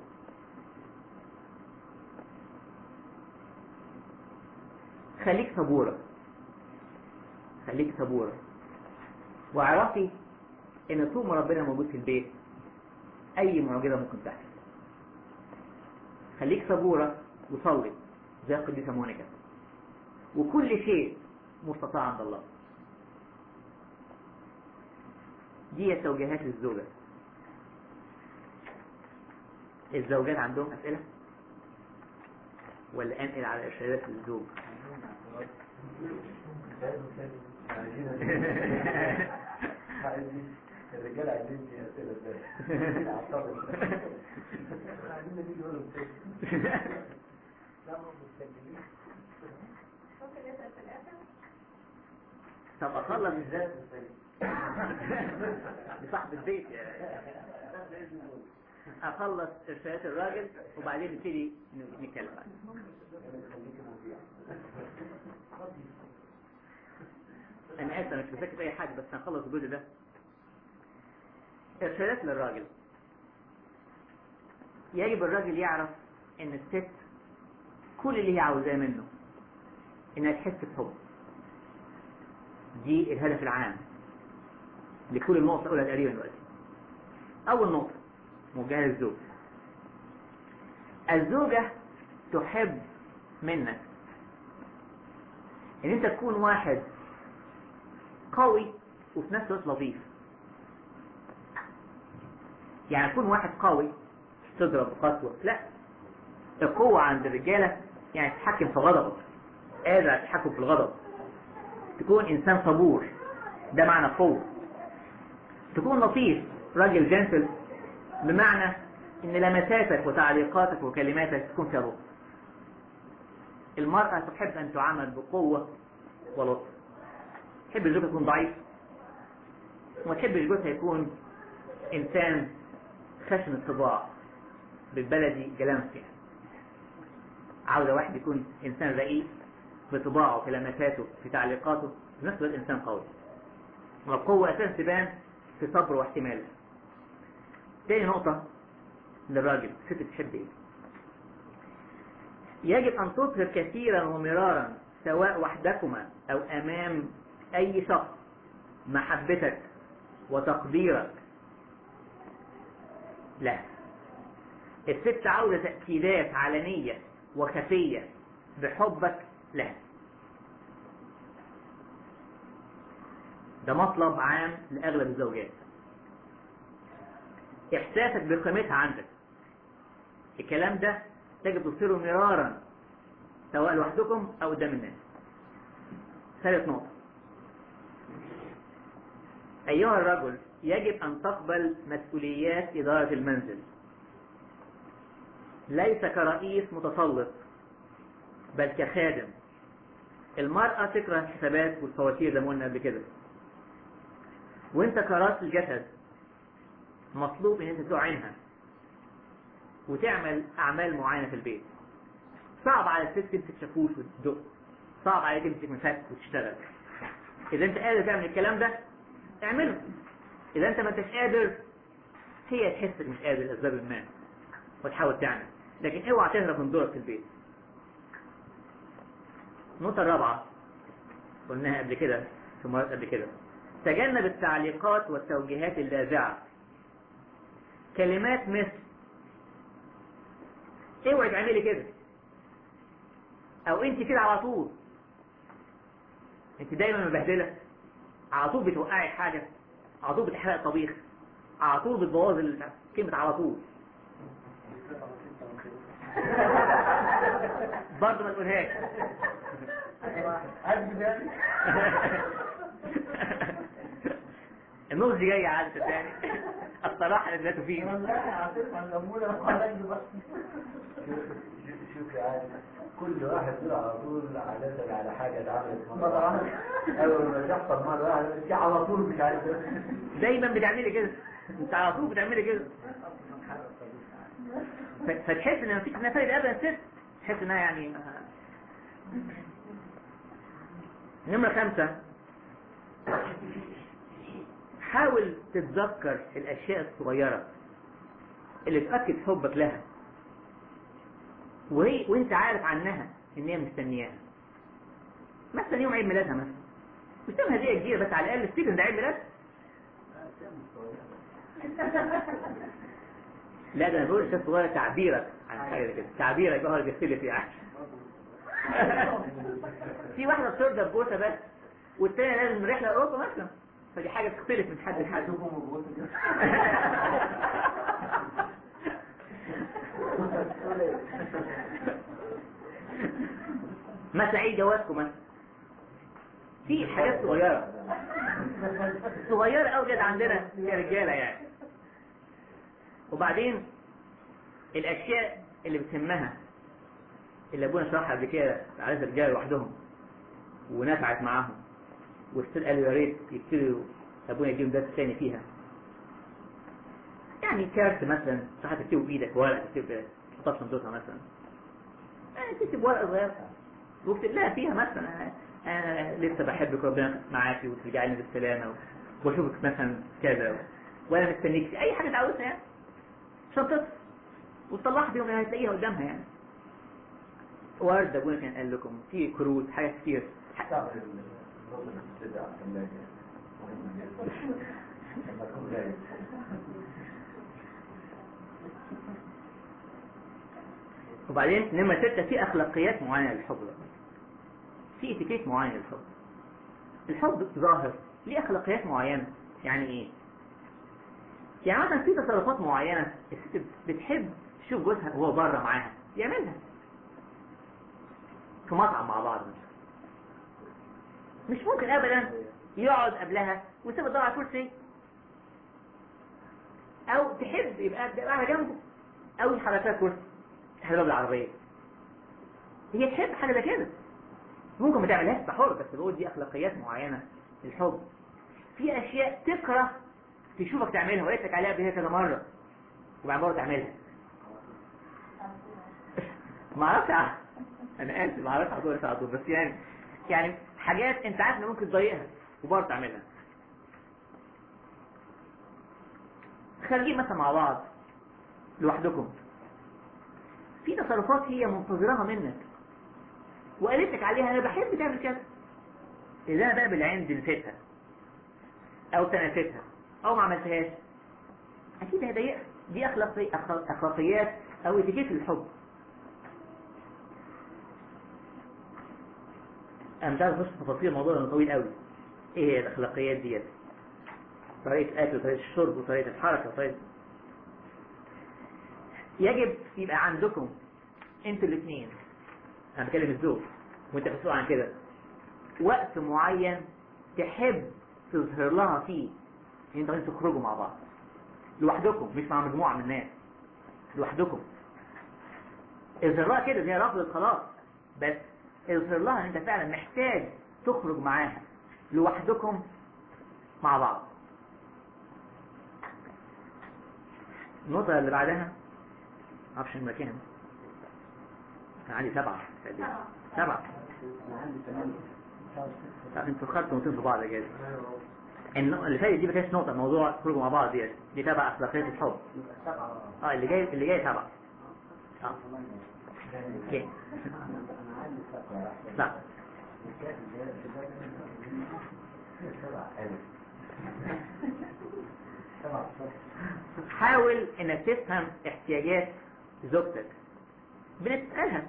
Speaker 1: خليك صبورة خليك صبورة واعرفي ان طول ما ربنا موجود في البيت اي معجزة ممكن تحصل خليك صبورة وصلي زي القديسة مونيكا وكل شيء مستطاع عند الله دي توجيهات للزوجة الزوجات عندهم أسئلة ولا أنقل على إرشادات للزوج
Speaker 2: الرجال عايزين اسئله ازاي؟ عايزين نيجي نقول
Speaker 5: ممكن نسأل في الآخر
Speaker 1: طب اخلص
Speaker 2: بالذات السيد
Speaker 1: لصاحب البيت يعني. اخلص ارشادات الراجل وبعدين نبتدي ن- نتكلم عنه انا اسف مش بذاكر اي حاجه بس هنخلص الجزء ده ارشادات للراجل يجب الراجل يعرف ان الست كل اللي هي عاوزاه منه انها تحس بحب دي الهدف العام لكل النقطة الأولى تقريبا دلوقتي أول نقطة موجهة للزوج الزوجة تحب منك إن أنت تكون واحد قوي وفي نفس الوقت لطيف يعني تكون واحد قوي تضرب بقسوة لا القوة عند الرجالة يعني تتحكم في غضبك قادر على التحكم في الغضب تكون إنسان صبور ده معنى القوة تكون لطيف راجل جنتل بمعنى ان لمساتك وتعليقاتك وكلماتك تكون فيها لطف المرأة تحب ان تعامل بقوة ولطف تحب زوجها يكون ضعيف وما تحبش جوزها يكون انسان خشن الطباع بالبلدي جلامس يعني عاوزة واحد يكون انسان رقيق بطباعه في لمساته في تعليقاته في نفس الوقت انسان قوي والقوة اساس تبان في صبر واحتمال تاني نقطة للراجل الست بتحب ايه يجب ان تظهر كثيرا ومرارا سواء وحدكما او امام اي شخص محبتك وتقديرك لا الست عاوزة تأكيدات علنية وخفية بحبك لها ده مطلب عام لأغلب الزوجات إحساسك بقيمتها عندك الكلام ده تجب تصيره مرارا سواء لوحدكم أو قدام الناس ثالث نقطة أيها الرجل يجب أن تقبل مسؤوليات إدارة المنزل ليس كرئيس متسلط بل كخادم المرأة تكره الحسابات والفواتير زي ما قلنا قبل كده وانت كراس الجسد مطلوب ان انت تعينها وتعمل اعمال معينة في البيت صعب على الست تمسك شاكوش وتدق صعب عليك تمسك مفك وتشتغل اذا انت قادر تعمل الكلام ده اعمله اذا انت ما انتش قادر هي تحسك مش قادر لاسباب ما وتحاول تعمل لكن اوعى تهرب من دورك في البيت النقطة الرابعة قلناها قبل كده في مرات قبل كده تجنب التعليقات والتوجيهات اللاذعة كلمات مثل اوعي تعملي كده او انت كده على طول انت دايما مبهدلة على طول بتوقعي حاجة على طول بتحرق الطبيخ على طول بتبوظ ال- كلمة على طول برضه ما تقولهاش
Speaker 2: قد ده
Speaker 1: النص دي جاية عادة تاني الصراحة اللي لا تفيد
Speaker 2: والله عاطف عن الأمونة وعلى بس
Speaker 4: شوف يا عادل كل واحد يقول على طول عادة على حاجة اتعملت
Speaker 2: مرة واحدة.
Speaker 4: أول ما تحصل مرة واحدة دي على طول مش عارف إيه.
Speaker 1: دايما بتعملي كده انت على طول بتعملي كده ف- فتحس ان مفيش انها فايدة ابدا ست تحس انها يعني ما- نمرة خمسة حاول تتذكر الاشياء الصغيرة اللي تأكد حبك لها وهي وانت عارف عنها ان هي مستنياها مثلا يوم عيد ميلادها مثلا مش تعمل هدية كبيرة بس على الاقل افتكر ده عيد ميلاد لا ده انا بقول الشيء الصغير تعبيرك عن حاجه زي كده تعبيرك بقى هو اللي بيختلف يعني في واحده بترضى بجوزها بس والتانية لازم رحله اوروبا مثلا فدي حاجه بتختلف من حد لحد مثلا عيد جوازكم مثلا في حاجات صغيره صغيره قوي كده عندنا كرجاله يعني وبعدين الاشياء اللي بتهمها اللي ابونا شرحها قبل كده على الرجال لوحدهم ونفعت معاهم والستيل قالوا يا ريت يبتدوا ابونا يديهم درس تاني فيها يعني كارت مثلا صح تكتبه بايدك ورقه تكتب تحطها في صندوقها مثلا يعني تكتب ورقه صغيره واكتب لها فيها مثلا انا أنا لسه بحبك ربنا معاكي وترجعي لي بالسلامه واشوفك مثلا كذا وانا مستنيك في اي حاجه تعوزها يعني شنطتها وتطلعها بيهم يعني هتلاقيها قدامها يعني ورد ابونا كان قال لكم في كروت حاجات كتير
Speaker 4: تعرف الرز اللي بتبدأ على الثلاجة مهمة جدا لما تكون جاي
Speaker 1: وبعدين نمرة ستة في أخلاقيات معينة للحب بقى. في اتيكيت معين للحب الحب ظاهر ليه أخلاقيات معينة يعني إيه؟ يعني مثلا في تصرفات معينة الست بتحب تشوف جوزها وهو بره معاها يعملها في مطعم مع بعض مثلا مش ممكن أبدا يقعد قبلها ويسيب الضوء على الكرسي أو تحب يبقى قاعدة جنبه أو يحركها كرسي تحب باب العربية هي تحب حاجة زي كده ممكن ما تعملهاش بحر بس بقول دي أخلاقيات معينة للحب في أشياء تكره تشوفك تعملها وقلت لك عليها قبل كده كذا مرة وبعدين مرة تعملها ما اعرفش ع- انا اسف ما اعرفش على طول على طول بس يعني يعني حاجات انت عارف ان ممكن تضايقها وبرضه تعملها خارجين مثلا مع بعض لوحدكم في تصرفات هي منتظراها منك وقالت لك عليها انا بحب تعمل كذا اذا انا بقى بالعين نسيتها او تناستها او ما عملتهاش اكيد هضايقها دي اخلاقي أخ- اخلاقيات او اتيكيت الحب انا مش عايز اخش في تفاصيل الموضوع لانه طويل قوي ايه هي الاخلاقيات ديت طريقه الاكل وطريقه الشرب وطريقه الحركه وطريقه يجب يبقى عندكم انتوا الاثنين انا بكلم الزوج وانت مسؤول عن كده وقت معين تحب تظهر لها فيه ان انتوا عايزين تخرجوا مع بعض لوحدكم مش مع مجموعه من الناس لوحدكم اظهر لها كده زي رفض خلاص بس اظهر لها ان انت فعلا محتاج تخرج معاها لوحدكم مع بعض النقطة اللي بعدها معرفش المكان كان عندي سبعة تقريبا سبعة
Speaker 3: أنا عندي ثمانية
Speaker 1: لا انتوا خدتوا نقطتين في بعض يا جاي النقطة اللي فاتت دي ما كانتش نقطة موضوع تخرجوا مع بعض ديت دي تبع أخلاقيات الحب
Speaker 3: يبقى سبعة
Speaker 1: اه اللي جاي اللي جاي سبعة اه
Speaker 3: ثمانية
Speaker 1: اوكي
Speaker 3: أنا عندي سبعة
Speaker 1: لا
Speaker 3: الكاتب ده
Speaker 4: سبع ألف
Speaker 3: سبعة صفر
Speaker 1: حاول انك تفهم احتياجات زوجتك بنسألها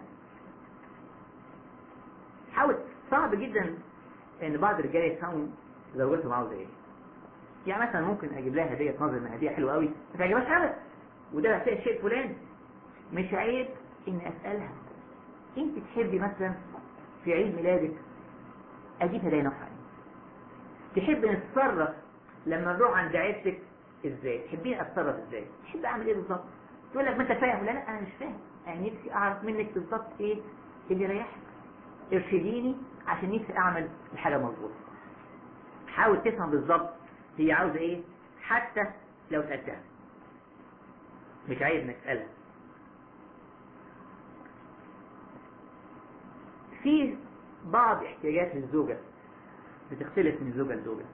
Speaker 1: حاول صعب جدا ان بعض الرجال يفهموا زوجتهم عاوزه ايه يعني مثلا ممكن اجيب لها هديه نظر ان هديه حلوه قوي ما تعجبهاش ابدا وده هتلاقي الشيء الفلاني مش عيب ان اسالها انت تحبي مثلا في عيد ميلادك اجيب هديه نوعها ايه تحب نتصرف لما نروح عند عيلتك ازاي تحبين اتصرف ازاي تحب اعمل ايه بالظبط تقول لك ما انت فاهم لا لا انا مش فاهم يعني نفسي اعرف منك بالظبط ايه اللي يريحك ارشديني عشان نفسي اعمل الحاجه مظبوطه حاول تفهم بالظبط هي عاوزه ايه حتى لو سالتها مش عايز انك تسالها في بعض احتياجات للزوجه بتختلف من زوجه لزوجه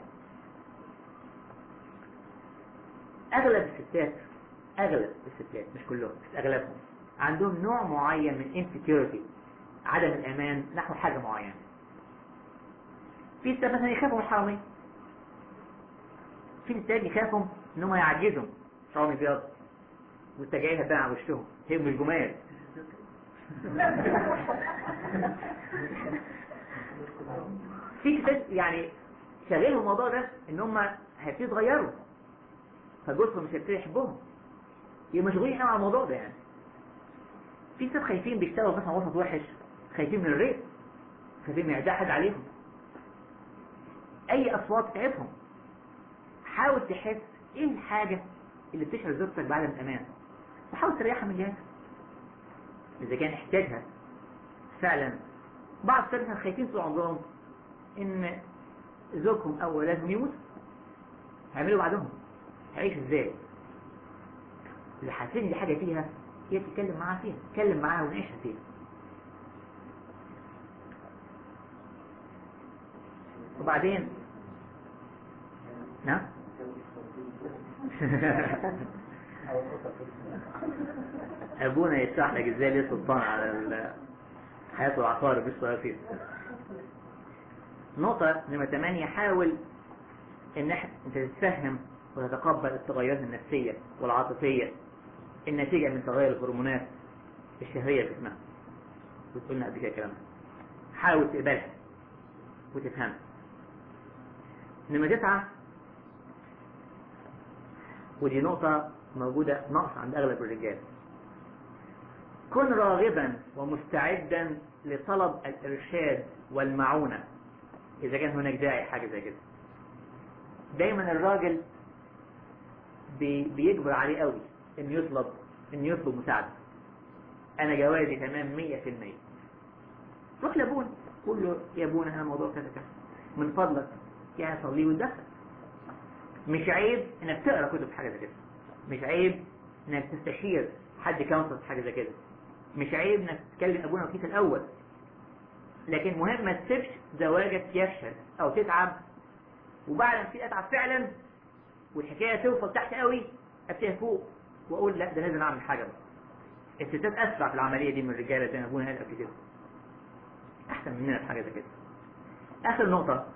Speaker 1: اغلب الستات اغلب الستات مش كلهم بس اغلبهم عندهم نوع معين من insecurity عدم الامان نحو حاجه معينه في ستات مثلا يخافوا من الحراميه في ستات يخافوا ان هم يعجزهم حرامي بيض والسجاير هتبان على وشهم هي مش جمال في ستات يعني شغلهم الموضوع ده ان هم هيبتدوا يتغيروا فجوزهم مش هيبتدي يحبهم يبقوا مشغولين قوي على الموضوع ده يعني في ستات خايفين بيشتغلوا مثلا وسط وحش خايفين من الريب خايفين من اعداء حد عليهم اي اصوات تعبهم حاول تحس ايه الحاجة اللي بتشعر زوجتك بعدم الامان وحاول تريحها من جهتها اذا كان احتاجها فعلا بعض السلف خايفين طول عمرهم ان زوجهم او ولادهم يموتوا هيعملوا بعدهم هيعيش ازاي اللي حاسين دي حاجه فيها هي تتكلم معاها فيها تتكلم معاها ونعيشها فيها وبعدين نعم ابونا يشرح لك ازاي ليه سلطان على ال- حياته العقارب مش صياصير نقطة نمرة 8 حاول ان إح- انت تتفهم وتتقبل التغيرات النفسية والعاطفية الناتجة من تغير الهرمونات الشهرية في جسمها وقلنا قبل كده الكلام ده. حاول تقبلها وتفهمها نمرة تسعة ودي نقطة موجودة نقص عند أغلب الرجال كن راغبا ومستعدا لطلب الإرشاد والمعونة إذا كان هناك داعي حاجة زي كده دايما الراجل بي بيجبر عليه قوي إنه يطلب إنه يطلب مساعدة أنا جوازي تمام مية في المية روح لأبونا قول له يا أبونا أنا موضوع كذا كذا من فضلك يعني صلي وتدخل مش عيب انك تقرا كتب في حاجه زي كده مش عيب انك تستشير حد كونسل في حاجه زي كده مش عيب انك تكلم ابونا وكيس الاول لكن مهم ما تسيبش زواجك يفشل او تتعب وبعد ما تبتدي اتعب فعلا والحكايه توصل تحت قوي ابتدي فوق واقول لا ده لازم اعمل حاجه بقى الستات اسرع في العمليه دي من الرجاله زي ما ابونا قال قبل كده احسن مننا في حاجه زي كده اخر نقطه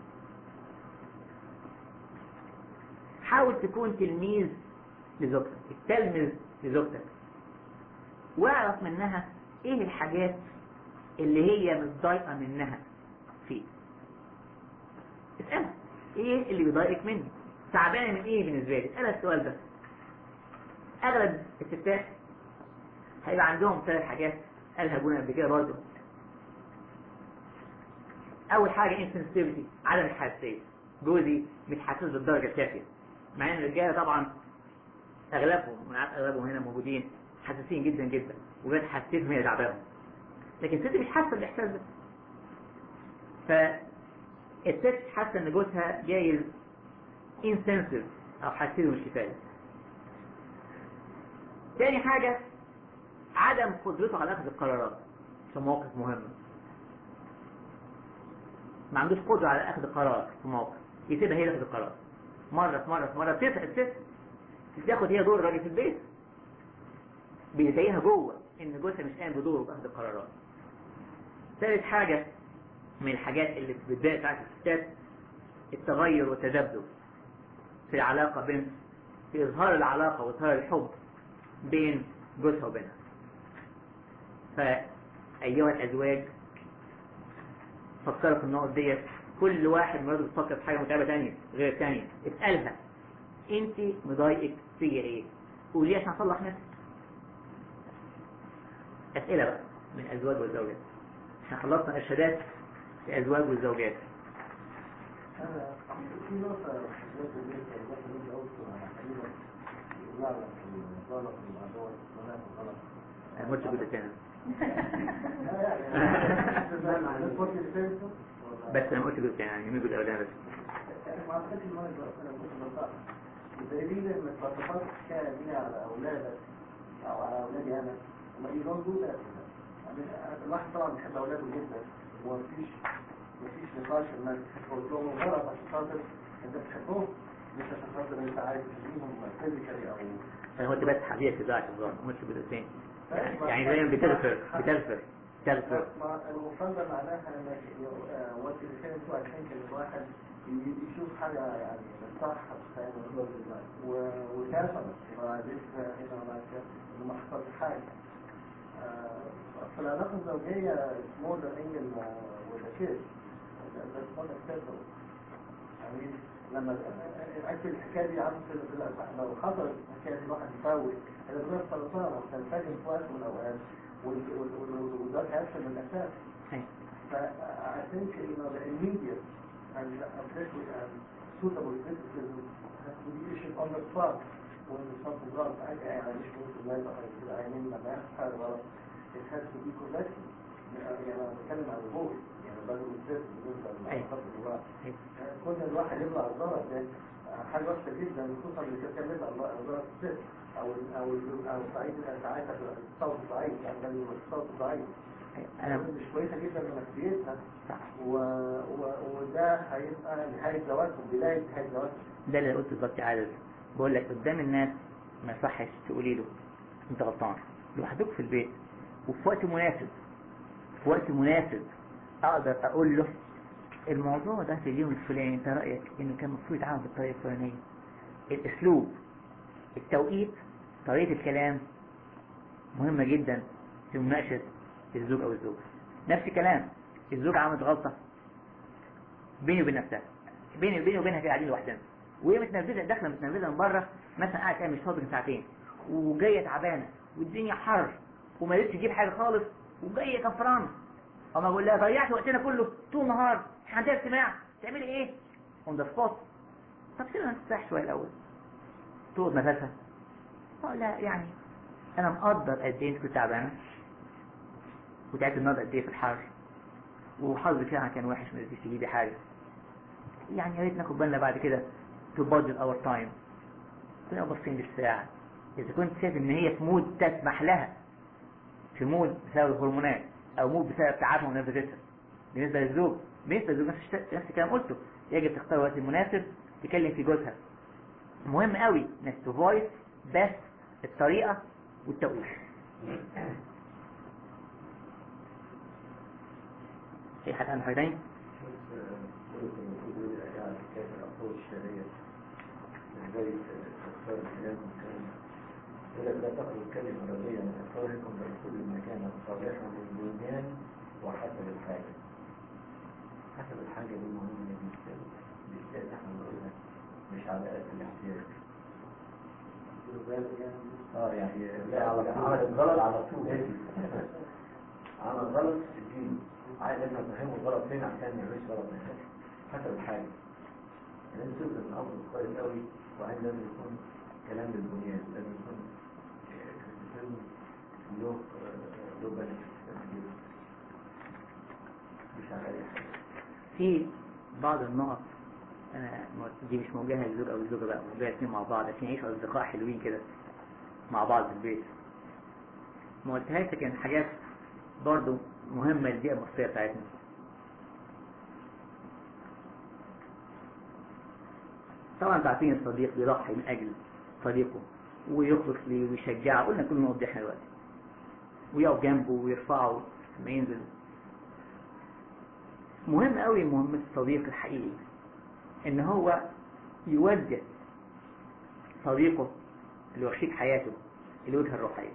Speaker 1: حاول تكون تلميذ لزوجتك التلمذ لزوجتك واعرف منها ايه الحاجات اللي هي متضايقه منها فيك اسألها ايه اللي بيضايقك مني تعبانه من ايه بالنسبه لي اسألها السؤال ده اغلب الستات هيبقى عندهم ثلاث حاجات قالها ابونا قبل كده برضه اول حاجه انسنسيتيفيتي عدم الحساسيه جوزي مش حساس بالدرجه الكافيه مع ان الرجاله طبعا اغلبهم من عارف اغلبهم هنا موجودين حساسين جدا جدا وبقت حساسيتهم هي تعبانه لكن الست مش حاسه بالاحساس ده فالست حاسه ان جوزها جايز انسنسيف او حساسيته مش كفايه تاني حاجه عدم قدرته على اخذ القرارات في مواقف مهمه ما عندوش قدره على اخذ قرار في موقف يسيبها هي تاخد القرار مرة في مرة في مرة بتسعى الست بتاخد هي دور الراجل في البيت بيلاقيها جوه ان جوزها مش قايم بدوره باخذ القرارات ثالث حاجة من الحاجات اللي بتضايق ساعات الستات التغير والتذبذب في العلاقة بين في إظهار العلاقة وإظهار الحب بين جوزها وبينها فأيها الأزواج فكروا في النقط ديت كل واحد مراته بتفكر في حاجة متعبة تانية غير التانية اسألها انت مضايقك فيا ايه قولي عشان اصلح نفسي اسئلة بقى من ازواج والزوجات احنا خلصنا ارشادات في ازواج والزوجات
Speaker 2: أنا في نقطة نقطة جدا نقطة اللي أنت قلتها تقريبا يعلم الغلط من الأدوار ولا الغلط
Speaker 1: انا قلت كده تاني
Speaker 2: لا يعني الفرق اللي فاتته
Speaker 1: بس انا قلت كده تاني يعني مين الاولاني بس
Speaker 2: أنا ما أعتقدش إن أنا أنا كنت بنطق بدليل إن التصرفات الحكاية دي على أولادك أو على أولادي أنا ما يردوا ده يعني الواحد طبعا بيحب أولاده جدا ومفيش مفيش نقاش إنك قلت لهم غلط عشان خاطر أنت بتحبهم مش عشان خاطر أنت عايز تجيبهم فيزيكالي أو
Speaker 1: انا قلت بس حبيبي في ذاك الظاهر ما قلتش كده تاني يعني دايما بتغفر بتغفر بتغفر
Speaker 2: ما المفضل معناها انك وقت اللي كانت واحد كان الواحد يشوف حاجة يعني صح فاهم وكافر ما لسه هنا ما انه ما حصلش حاجة آه، فالعلاقة الزوجية more than Engel with the kids that's not acceptable يعني لما اكل الحكايه دي عم لو حصلت الحكايه دي الواحد يفوت انا بقول سرطان عشان فاهم في وقت من الاوقات وده هيحصل من الاساس ف I think you know the immediate and appropriate and suitable criticism has to be issued on the spot when there's something wrong. I, I, I مش ممكن لا يبقى كده عينين لما يحصل حاجة غلط it has to be corrected يعني انا بتكلم عن الغول يعني الراجل والست بالنسبه
Speaker 1: أيوة.
Speaker 2: للعلاقات الجوار
Speaker 1: أيوة.
Speaker 2: كل الواحد يطلع الضرر ده حاجه وحشه جدا خصوصا اللي كان بيطلع الضرر الست او ال- او ال- او الصعيد ساعتها الصوت ضعيف يعني كان الصوت ضعيف
Speaker 1: أنا
Speaker 2: مش كويسه جدا لنفسيتها
Speaker 1: صح
Speaker 2: و... و... وده هيبقى نهايه زواجهم بدايه نهايه زواجهم
Speaker 1: ده اللي قلته بالظبط يا عادل بقول لك قدام الناس ما يصحش تقولي له انت غلطان لوحدك في البيت وفي وقت مناسب في وقت مناسب اقدر اقول له الموضوع ده في اليوم الفلاني انت رايك انه كان المفروض يتعامل بالطريقه الفلانيه الاسلوب التوقيت طريقه الكلام مهمه جدا في مناقشه الزوج او الزوجه نفس الكلام الزوج عملت غلطه بيني وبين نفسها بيني بيني وبينها كده قاعدين لوحدنا وهي متنرفزه داخله متنرفزه من بره مثلا قاعده تعمل شاطر ساعتين وجايه تعبانه والدنيا حر وما قدرتش تجيب حاجه خالص وجايه كفرانه اما بقول لها ضيعت وقتنا كله طول النهار احنا عندنا اجتماع تعملي ايه؟ اون ذا سبوت طب سيبها ترتاح شويه الاول تقعد نفسها اقول لها يعني انا مقدر قد ايه انت كنت تعبانه وتعبت النهارده قد ايه في الحر وحظك فعلا كان وحش ما قدرتيش تجيبي حاجه يعني يا ريت ناخد بالنا بعد كده تو بادجت اور تايم كنا باصين للساعة إذا كنت شايف إن هي في مود تسمح لها في مود بسبب الهرمونات أو مود بسبب تعبها ونرفزتها بالنسبة للزوج بالنسبة للزوج نفس الشيء- نفس الكلام قلته يجب تختار الوقت المناسب تكلم في جوزها مهم قوي انك تفويس بس الطريقة والتوقيت في حد عنده حاجة تاني؟
Speaker 4: قلت المفروض يقول يعني كيف الأطفال الشرعية ازاي تختار الكلام والكلام يقول لك لا تقل كلمة رضية من أفكاركم بل كل ما كان صالحا للبنيان وحسب الحاجة حسب الحاجة دي مهمة جدا بالذات احنا بنقولها مش على قد الاحتياج اه يعني لا على عمل غلط على طول عمل غلط في الدين عايز احنا نفهمه الغلط فين عشان ما يعملش غلط من حسب الحاجة لازم تبقى من أفضل كويس قوي وعايز لازم يكون كلام للبنيان لازم يكون كريتيسيزم له آه، له بنفيت مش على أي حاجة
Speaker 1: في بعض النقط انا م- دي مش موجهه للزوج او الزوجه بقى موجهه الاثنين مع بعض عشان يعيشوا اصدقاء حلوين كده مع بعض في البيت ما قلتهاش لكن حاجات برضو مهمه للبيئه المصريه بتاعتنا طبعا انتوا عارفين الصديق بيضحي من اجل صديقه ويخلص ليه ويشجعه قلنا كل نوضح احنا دلوقتي ويقف جنبه ويرفعه لما ينزل مهم قوي مهمة الصديق الحقيقي ان هو يوجه صديقه اللي هو شريك حياته الوجهة الروحية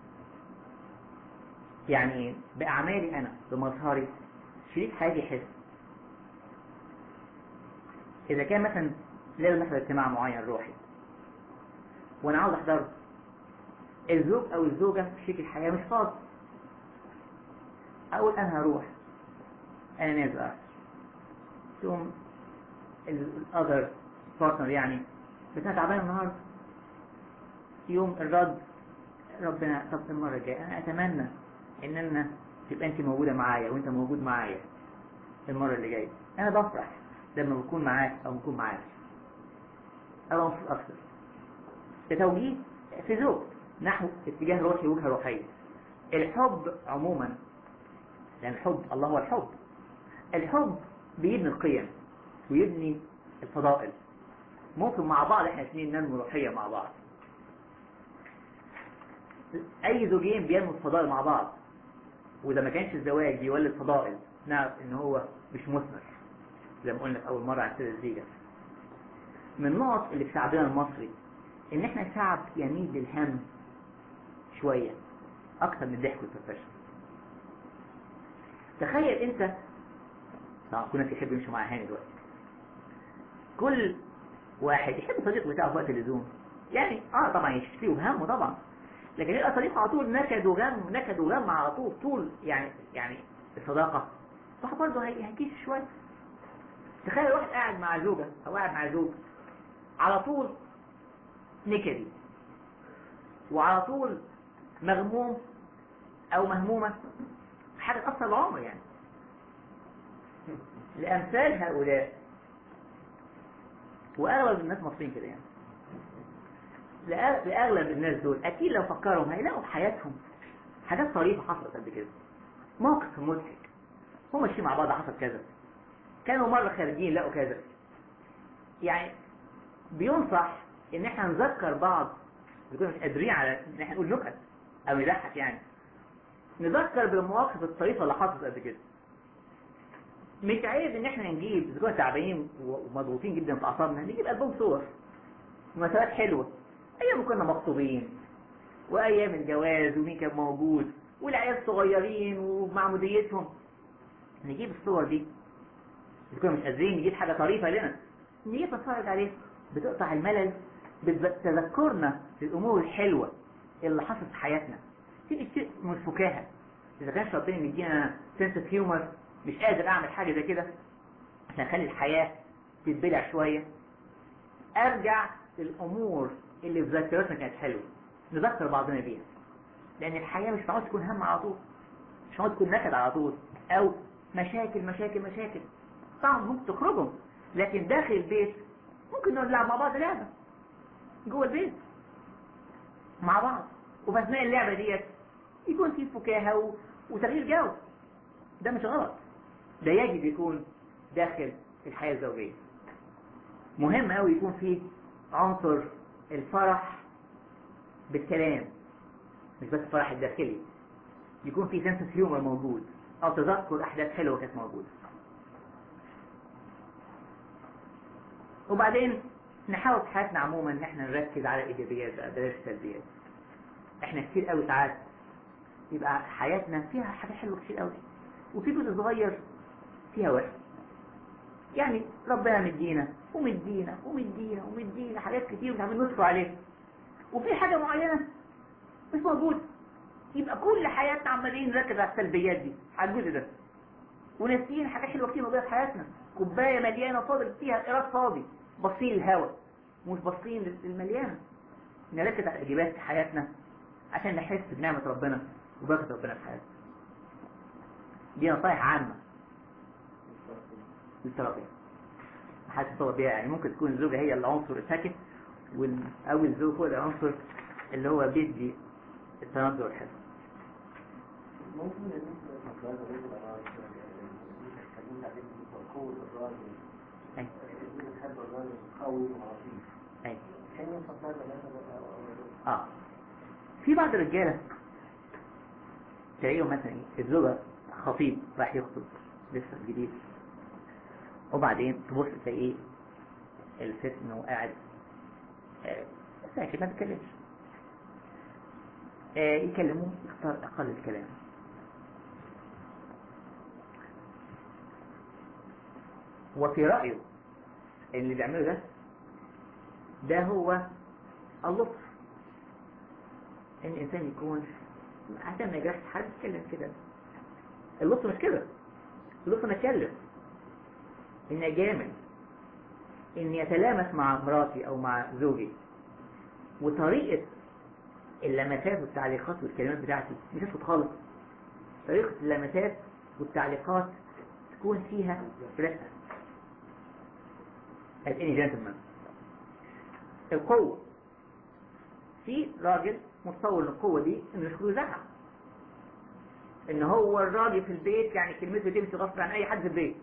Speaker 1: يعني بأعمالي أنا بمظهري شريك حياتي يحس إذا كان مثلا لازم نحضر اجتماع معين روحي وأنا عاوز أحضره الزوج أو الزوجة شريك الحياة مش فاضي أقول أنا هروح أنا نازل أعرف ثم الأذر بارتنر يعني بس أنا تعبان النهاردة يوم الرد ربنا طب المرة الجاية أنا أتمنى إن أنا تبقى أنت موجودة معايا وأنت موجود معايا المرة اللي جاية أنا بفرح لما بكون معاك أو بكون معاك أبقى مبسوط أكتر ده توجيه في ذوق نحو اتجاه روحي وجهة روحية الحب عموما لأن الحب الله هو الحب الحب بيبني القيم ويبني الفضائل ممكن مع بعض احنا الاثنين ننمو روحية مع بعض اي زوجين بينموا الفضائل مع بعض واذا ما كانش الزواج بيولد فضائل نعرف ان هو مش مثمر زي ما قلنا في اول مرة عن سيد الزيجة من النقط اللي في شعبنا المصري ان احنا شعب يميل للهم شوية اكثر من الضحك والفرفشه تخيل انت طبعا كل الناس يحبوا يمشوا مع هاني دلوقتي كل واحد يحب صديق بتاعه في وقت اللزوم يعني اه طبعا يشفيه همه طبعا لكن يبقى صديق على طول نكد وغم نكد وغم على طول طول يعني يعني الصداقه صح برضه هي- هيكيس شويه تخيل واحد قاعد مع زوجه او قاعد مع زوج على طول نكدي وعلى طول مغموم او مهمومه حاجة تأثر العمر يعني لأمثال هؤلاء وأغلب الناس مصريين كده يعني لأ- لأغلب الناس دول أكيد لو فكروا هيلاقوا في حياتهم حاجات طريفة حصلت قبل كده موقف مضحك هم ماشيين مع بعض حصل كذا كانوا مرة خارجين لقوا كذا يعني بينصح ان احنا نذكر بعض يكونوا مش قادرين على ان احنا نقول نكت او نضحك يعني نذكر بالمواقف الطريفة اللي حصلت قبل كده مش عايز ان احنا نجيب اذا كنا تعبانين ومضغوطين جدا في اعصابنا نجيب البوم صور مناسبات حلوة ايام ما كنا مخطوبين وايام الجواز ومين كان موجود والعيال الصغيرين ومعموديتهم نجيب الصور دي إذا كنا مش قادرين نجيب حاجة طريفة لنا نجيب نتفرج عليها بتقطع الملل بتذكرنا الامور الحلوة اللي حصلت في حياتنا تيجي شيء من الفكاهة اذا كان ربنا مدينا سنس اوف هيومر مش قادر اعمل حاجة زي كده عشان اخلي الحياة تتبلع شوية ارجع للامور اللي في ذاكرتنا كانت حلوة نذكر بعضنا بيها لان الحياة مش معقول تكون هم على طول مش معقول تكون نكد على طول او مشاكل مشاكل مشاكل صعب ممكن تخرجهم لكن داخل البيت ممكن نلعب مع بعض لعبة جوه البيت مع بعض وفي اثناء اللعبة ديت يكون في فكاهة و... وتغيير جو ده مش غلط ده يجب يكون داخل الحياة الزوجية مهم قوي يكون في عنصر الفرح بالكلام مش بس الفرح الداخلي يكون في سنس هيومر موجود او تذكر احداث حلوه كانت موجوده وبعدين نحاول في حياتنا عموما ان احنا نركز على الايجابيات بقى بلاش السلبيات احنا كتير قوي ساعات يبقى حياتنا فيها حاجات حلوه كتير قوي وفي جزء صغير فيها وحش يعني ربنا مدينا ومدينا ومدينا ومدينا حاجات كتير مش عارفين نشكر عليها وفي حاجه معينه مش موجوده يبقى كل حياتنا عمالين نركز على السلبيات دي على الجزء ده وناسيين حاجات حلوه كتير موجوده في حياتنا كوبايه مليانه فاضل فيها قراص فاضي باصين للهواء مش باصين للمليانه نركز على الايجابيات في حياتنا عشان نحس بنعمه ربنا وبركه ربنا في حياتنا دي نصايح عامه للترابيه محدش يتصور بيها يعني ممكن تكون الزوجه هي العنصر الساكت وال- او الزوج هو العنصر اللي هو بيدي التنظر الحلو
Speaker 4: ممكن ان انت مثلا رجل الراجل اتكلمت عليك قوة الراجل
Speaker 1: أي.
Speaker 4: بتحب الراجل قوي ولطيف
Speaker 1: أي.
Speaker 4: كان ينفع هذا مثلا أو-
Speaker 1: اه في بعض الرجالة تلاقيهم مثلا إيه، الزوجة خطيب راح يخطب لسه جديد وبعدين تبص تلاقيه الست انه قاعد آه، ساكت ما بيتكلمش آه، يكلموه يختار اقل الكلام وفي رأيه ان اللي بيعمله ده ده هو اللطف ان الانسان يكون عشان ما يجرحش حد يتكلم كده اللطف مش كده اللطف اني اتكلم اني اجامل اني اتلامس مع مراتي او مع زوجي وطريقة اللمسات والتعليقات والكلمات بتاعتي مش اسكت خالص طريقة اللمسات والتعليقات تكون فيها رقة as any gentleman القوة في راجل متصور ان القوة دي انه يشكله يزعق ان هو الراجل في البيت يعني كلمته تمشي غصب عن اي حد في البيت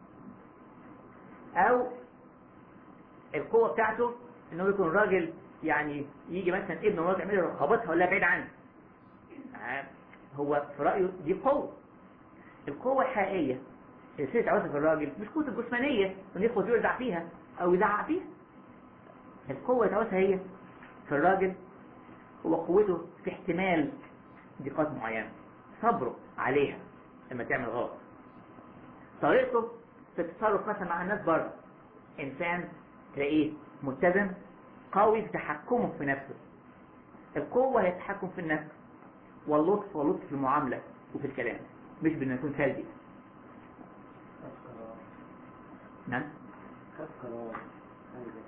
Speaker 1: او القوة بتاعته انه يكون راجل يعني يجي مثلا ابنه وراجل يعمل له خبطها ولا بعيد عنه آه، هو في رأيه دي قوة القوة الحقيقية اللي الست عاوزها في الراجل مش قوة الجسمانية انه يخبط يرزع فيها او يزعق فيها القوة اللي عاوزها هي في الراجل هو قوته في احتمال ضيقات معينة صبره عليها لما تعمل غلط طريقته في التصرف مثلا مع الناس بره انسان تلاقيه متزن قوي في تحكمه في نفسه القوة هي التحكم في النفس واللطف واللطف في المعاملة وفي الكلام مش بأنه يكون سلبي
Speaker 4: خد قرار
Speaker 1: نعم
Speaker 4: خد قرار حاجة زي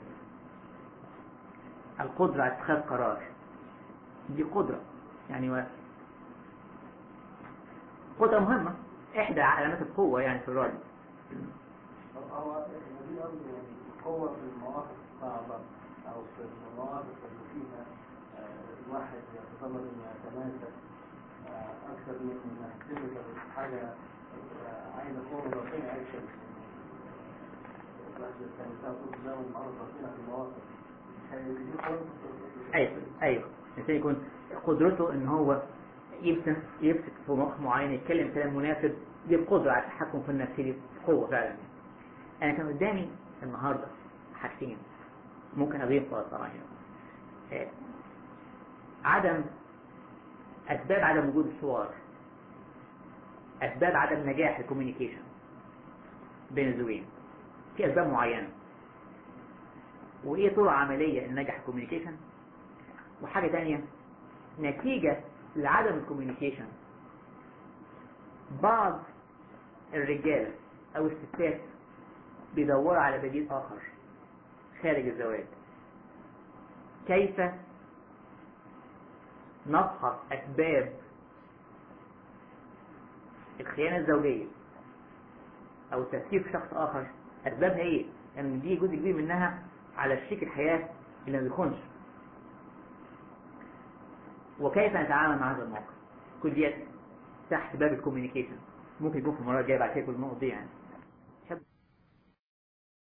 Speaker 4: كده.
Speaker 1: القدرة على اتخاذ قرار دي قدرة يعني و... قدرة مهمة إحدى علامات القوة يعني في الراجل
Speaker 2: هو دي برضه يعني القوة في المواقف الصعبة أو في المواقف اللي فيها آه، الواحد يتطلب إنه يتماسك آه، أكثر من إنها تبقى حاجة آه، عايزة قوة إضافية أكثر الواحد يستمتع طول الزمن مع ربنا في المواقف هي دي قوة
Speaker 1: أيوه أيوه الإنسان يكون قدرته إن هو يمسك يمسك في موقف معين يتكلم كلام مناسب دي القدرة على التحكم في النفس دي قوة فعلا أنا كان قدامي النهاردة حاجتين ممكن أضيفها طبعا يعني. آه، عدم أسباب عدم وجود الحوار أسباب عدم نجاح الكوميونيكيشن بين الزوجين في أسباب معينة وإيه طرق عملية لنجاح الكوميونيكيشن وحاجة تانية نتيجة لعدم الكوميونيكيشن بعض الرجالة أو الستات بيدوروا على بديل آخر خارج الزواج كيف نفحص أسباب الخيانة الزوجية أو التفكير في شخص آخر أسبابها إيه؟ لأن يعني دي جزء كبير منها على شريك الحياة اللي ما بيخونش وكيف نتعامل مع هذا الموقف كل دي تحت باب الكوميونيكيشن ممكن يكون في المرة الجاية بعد كده كل النقط دي يعني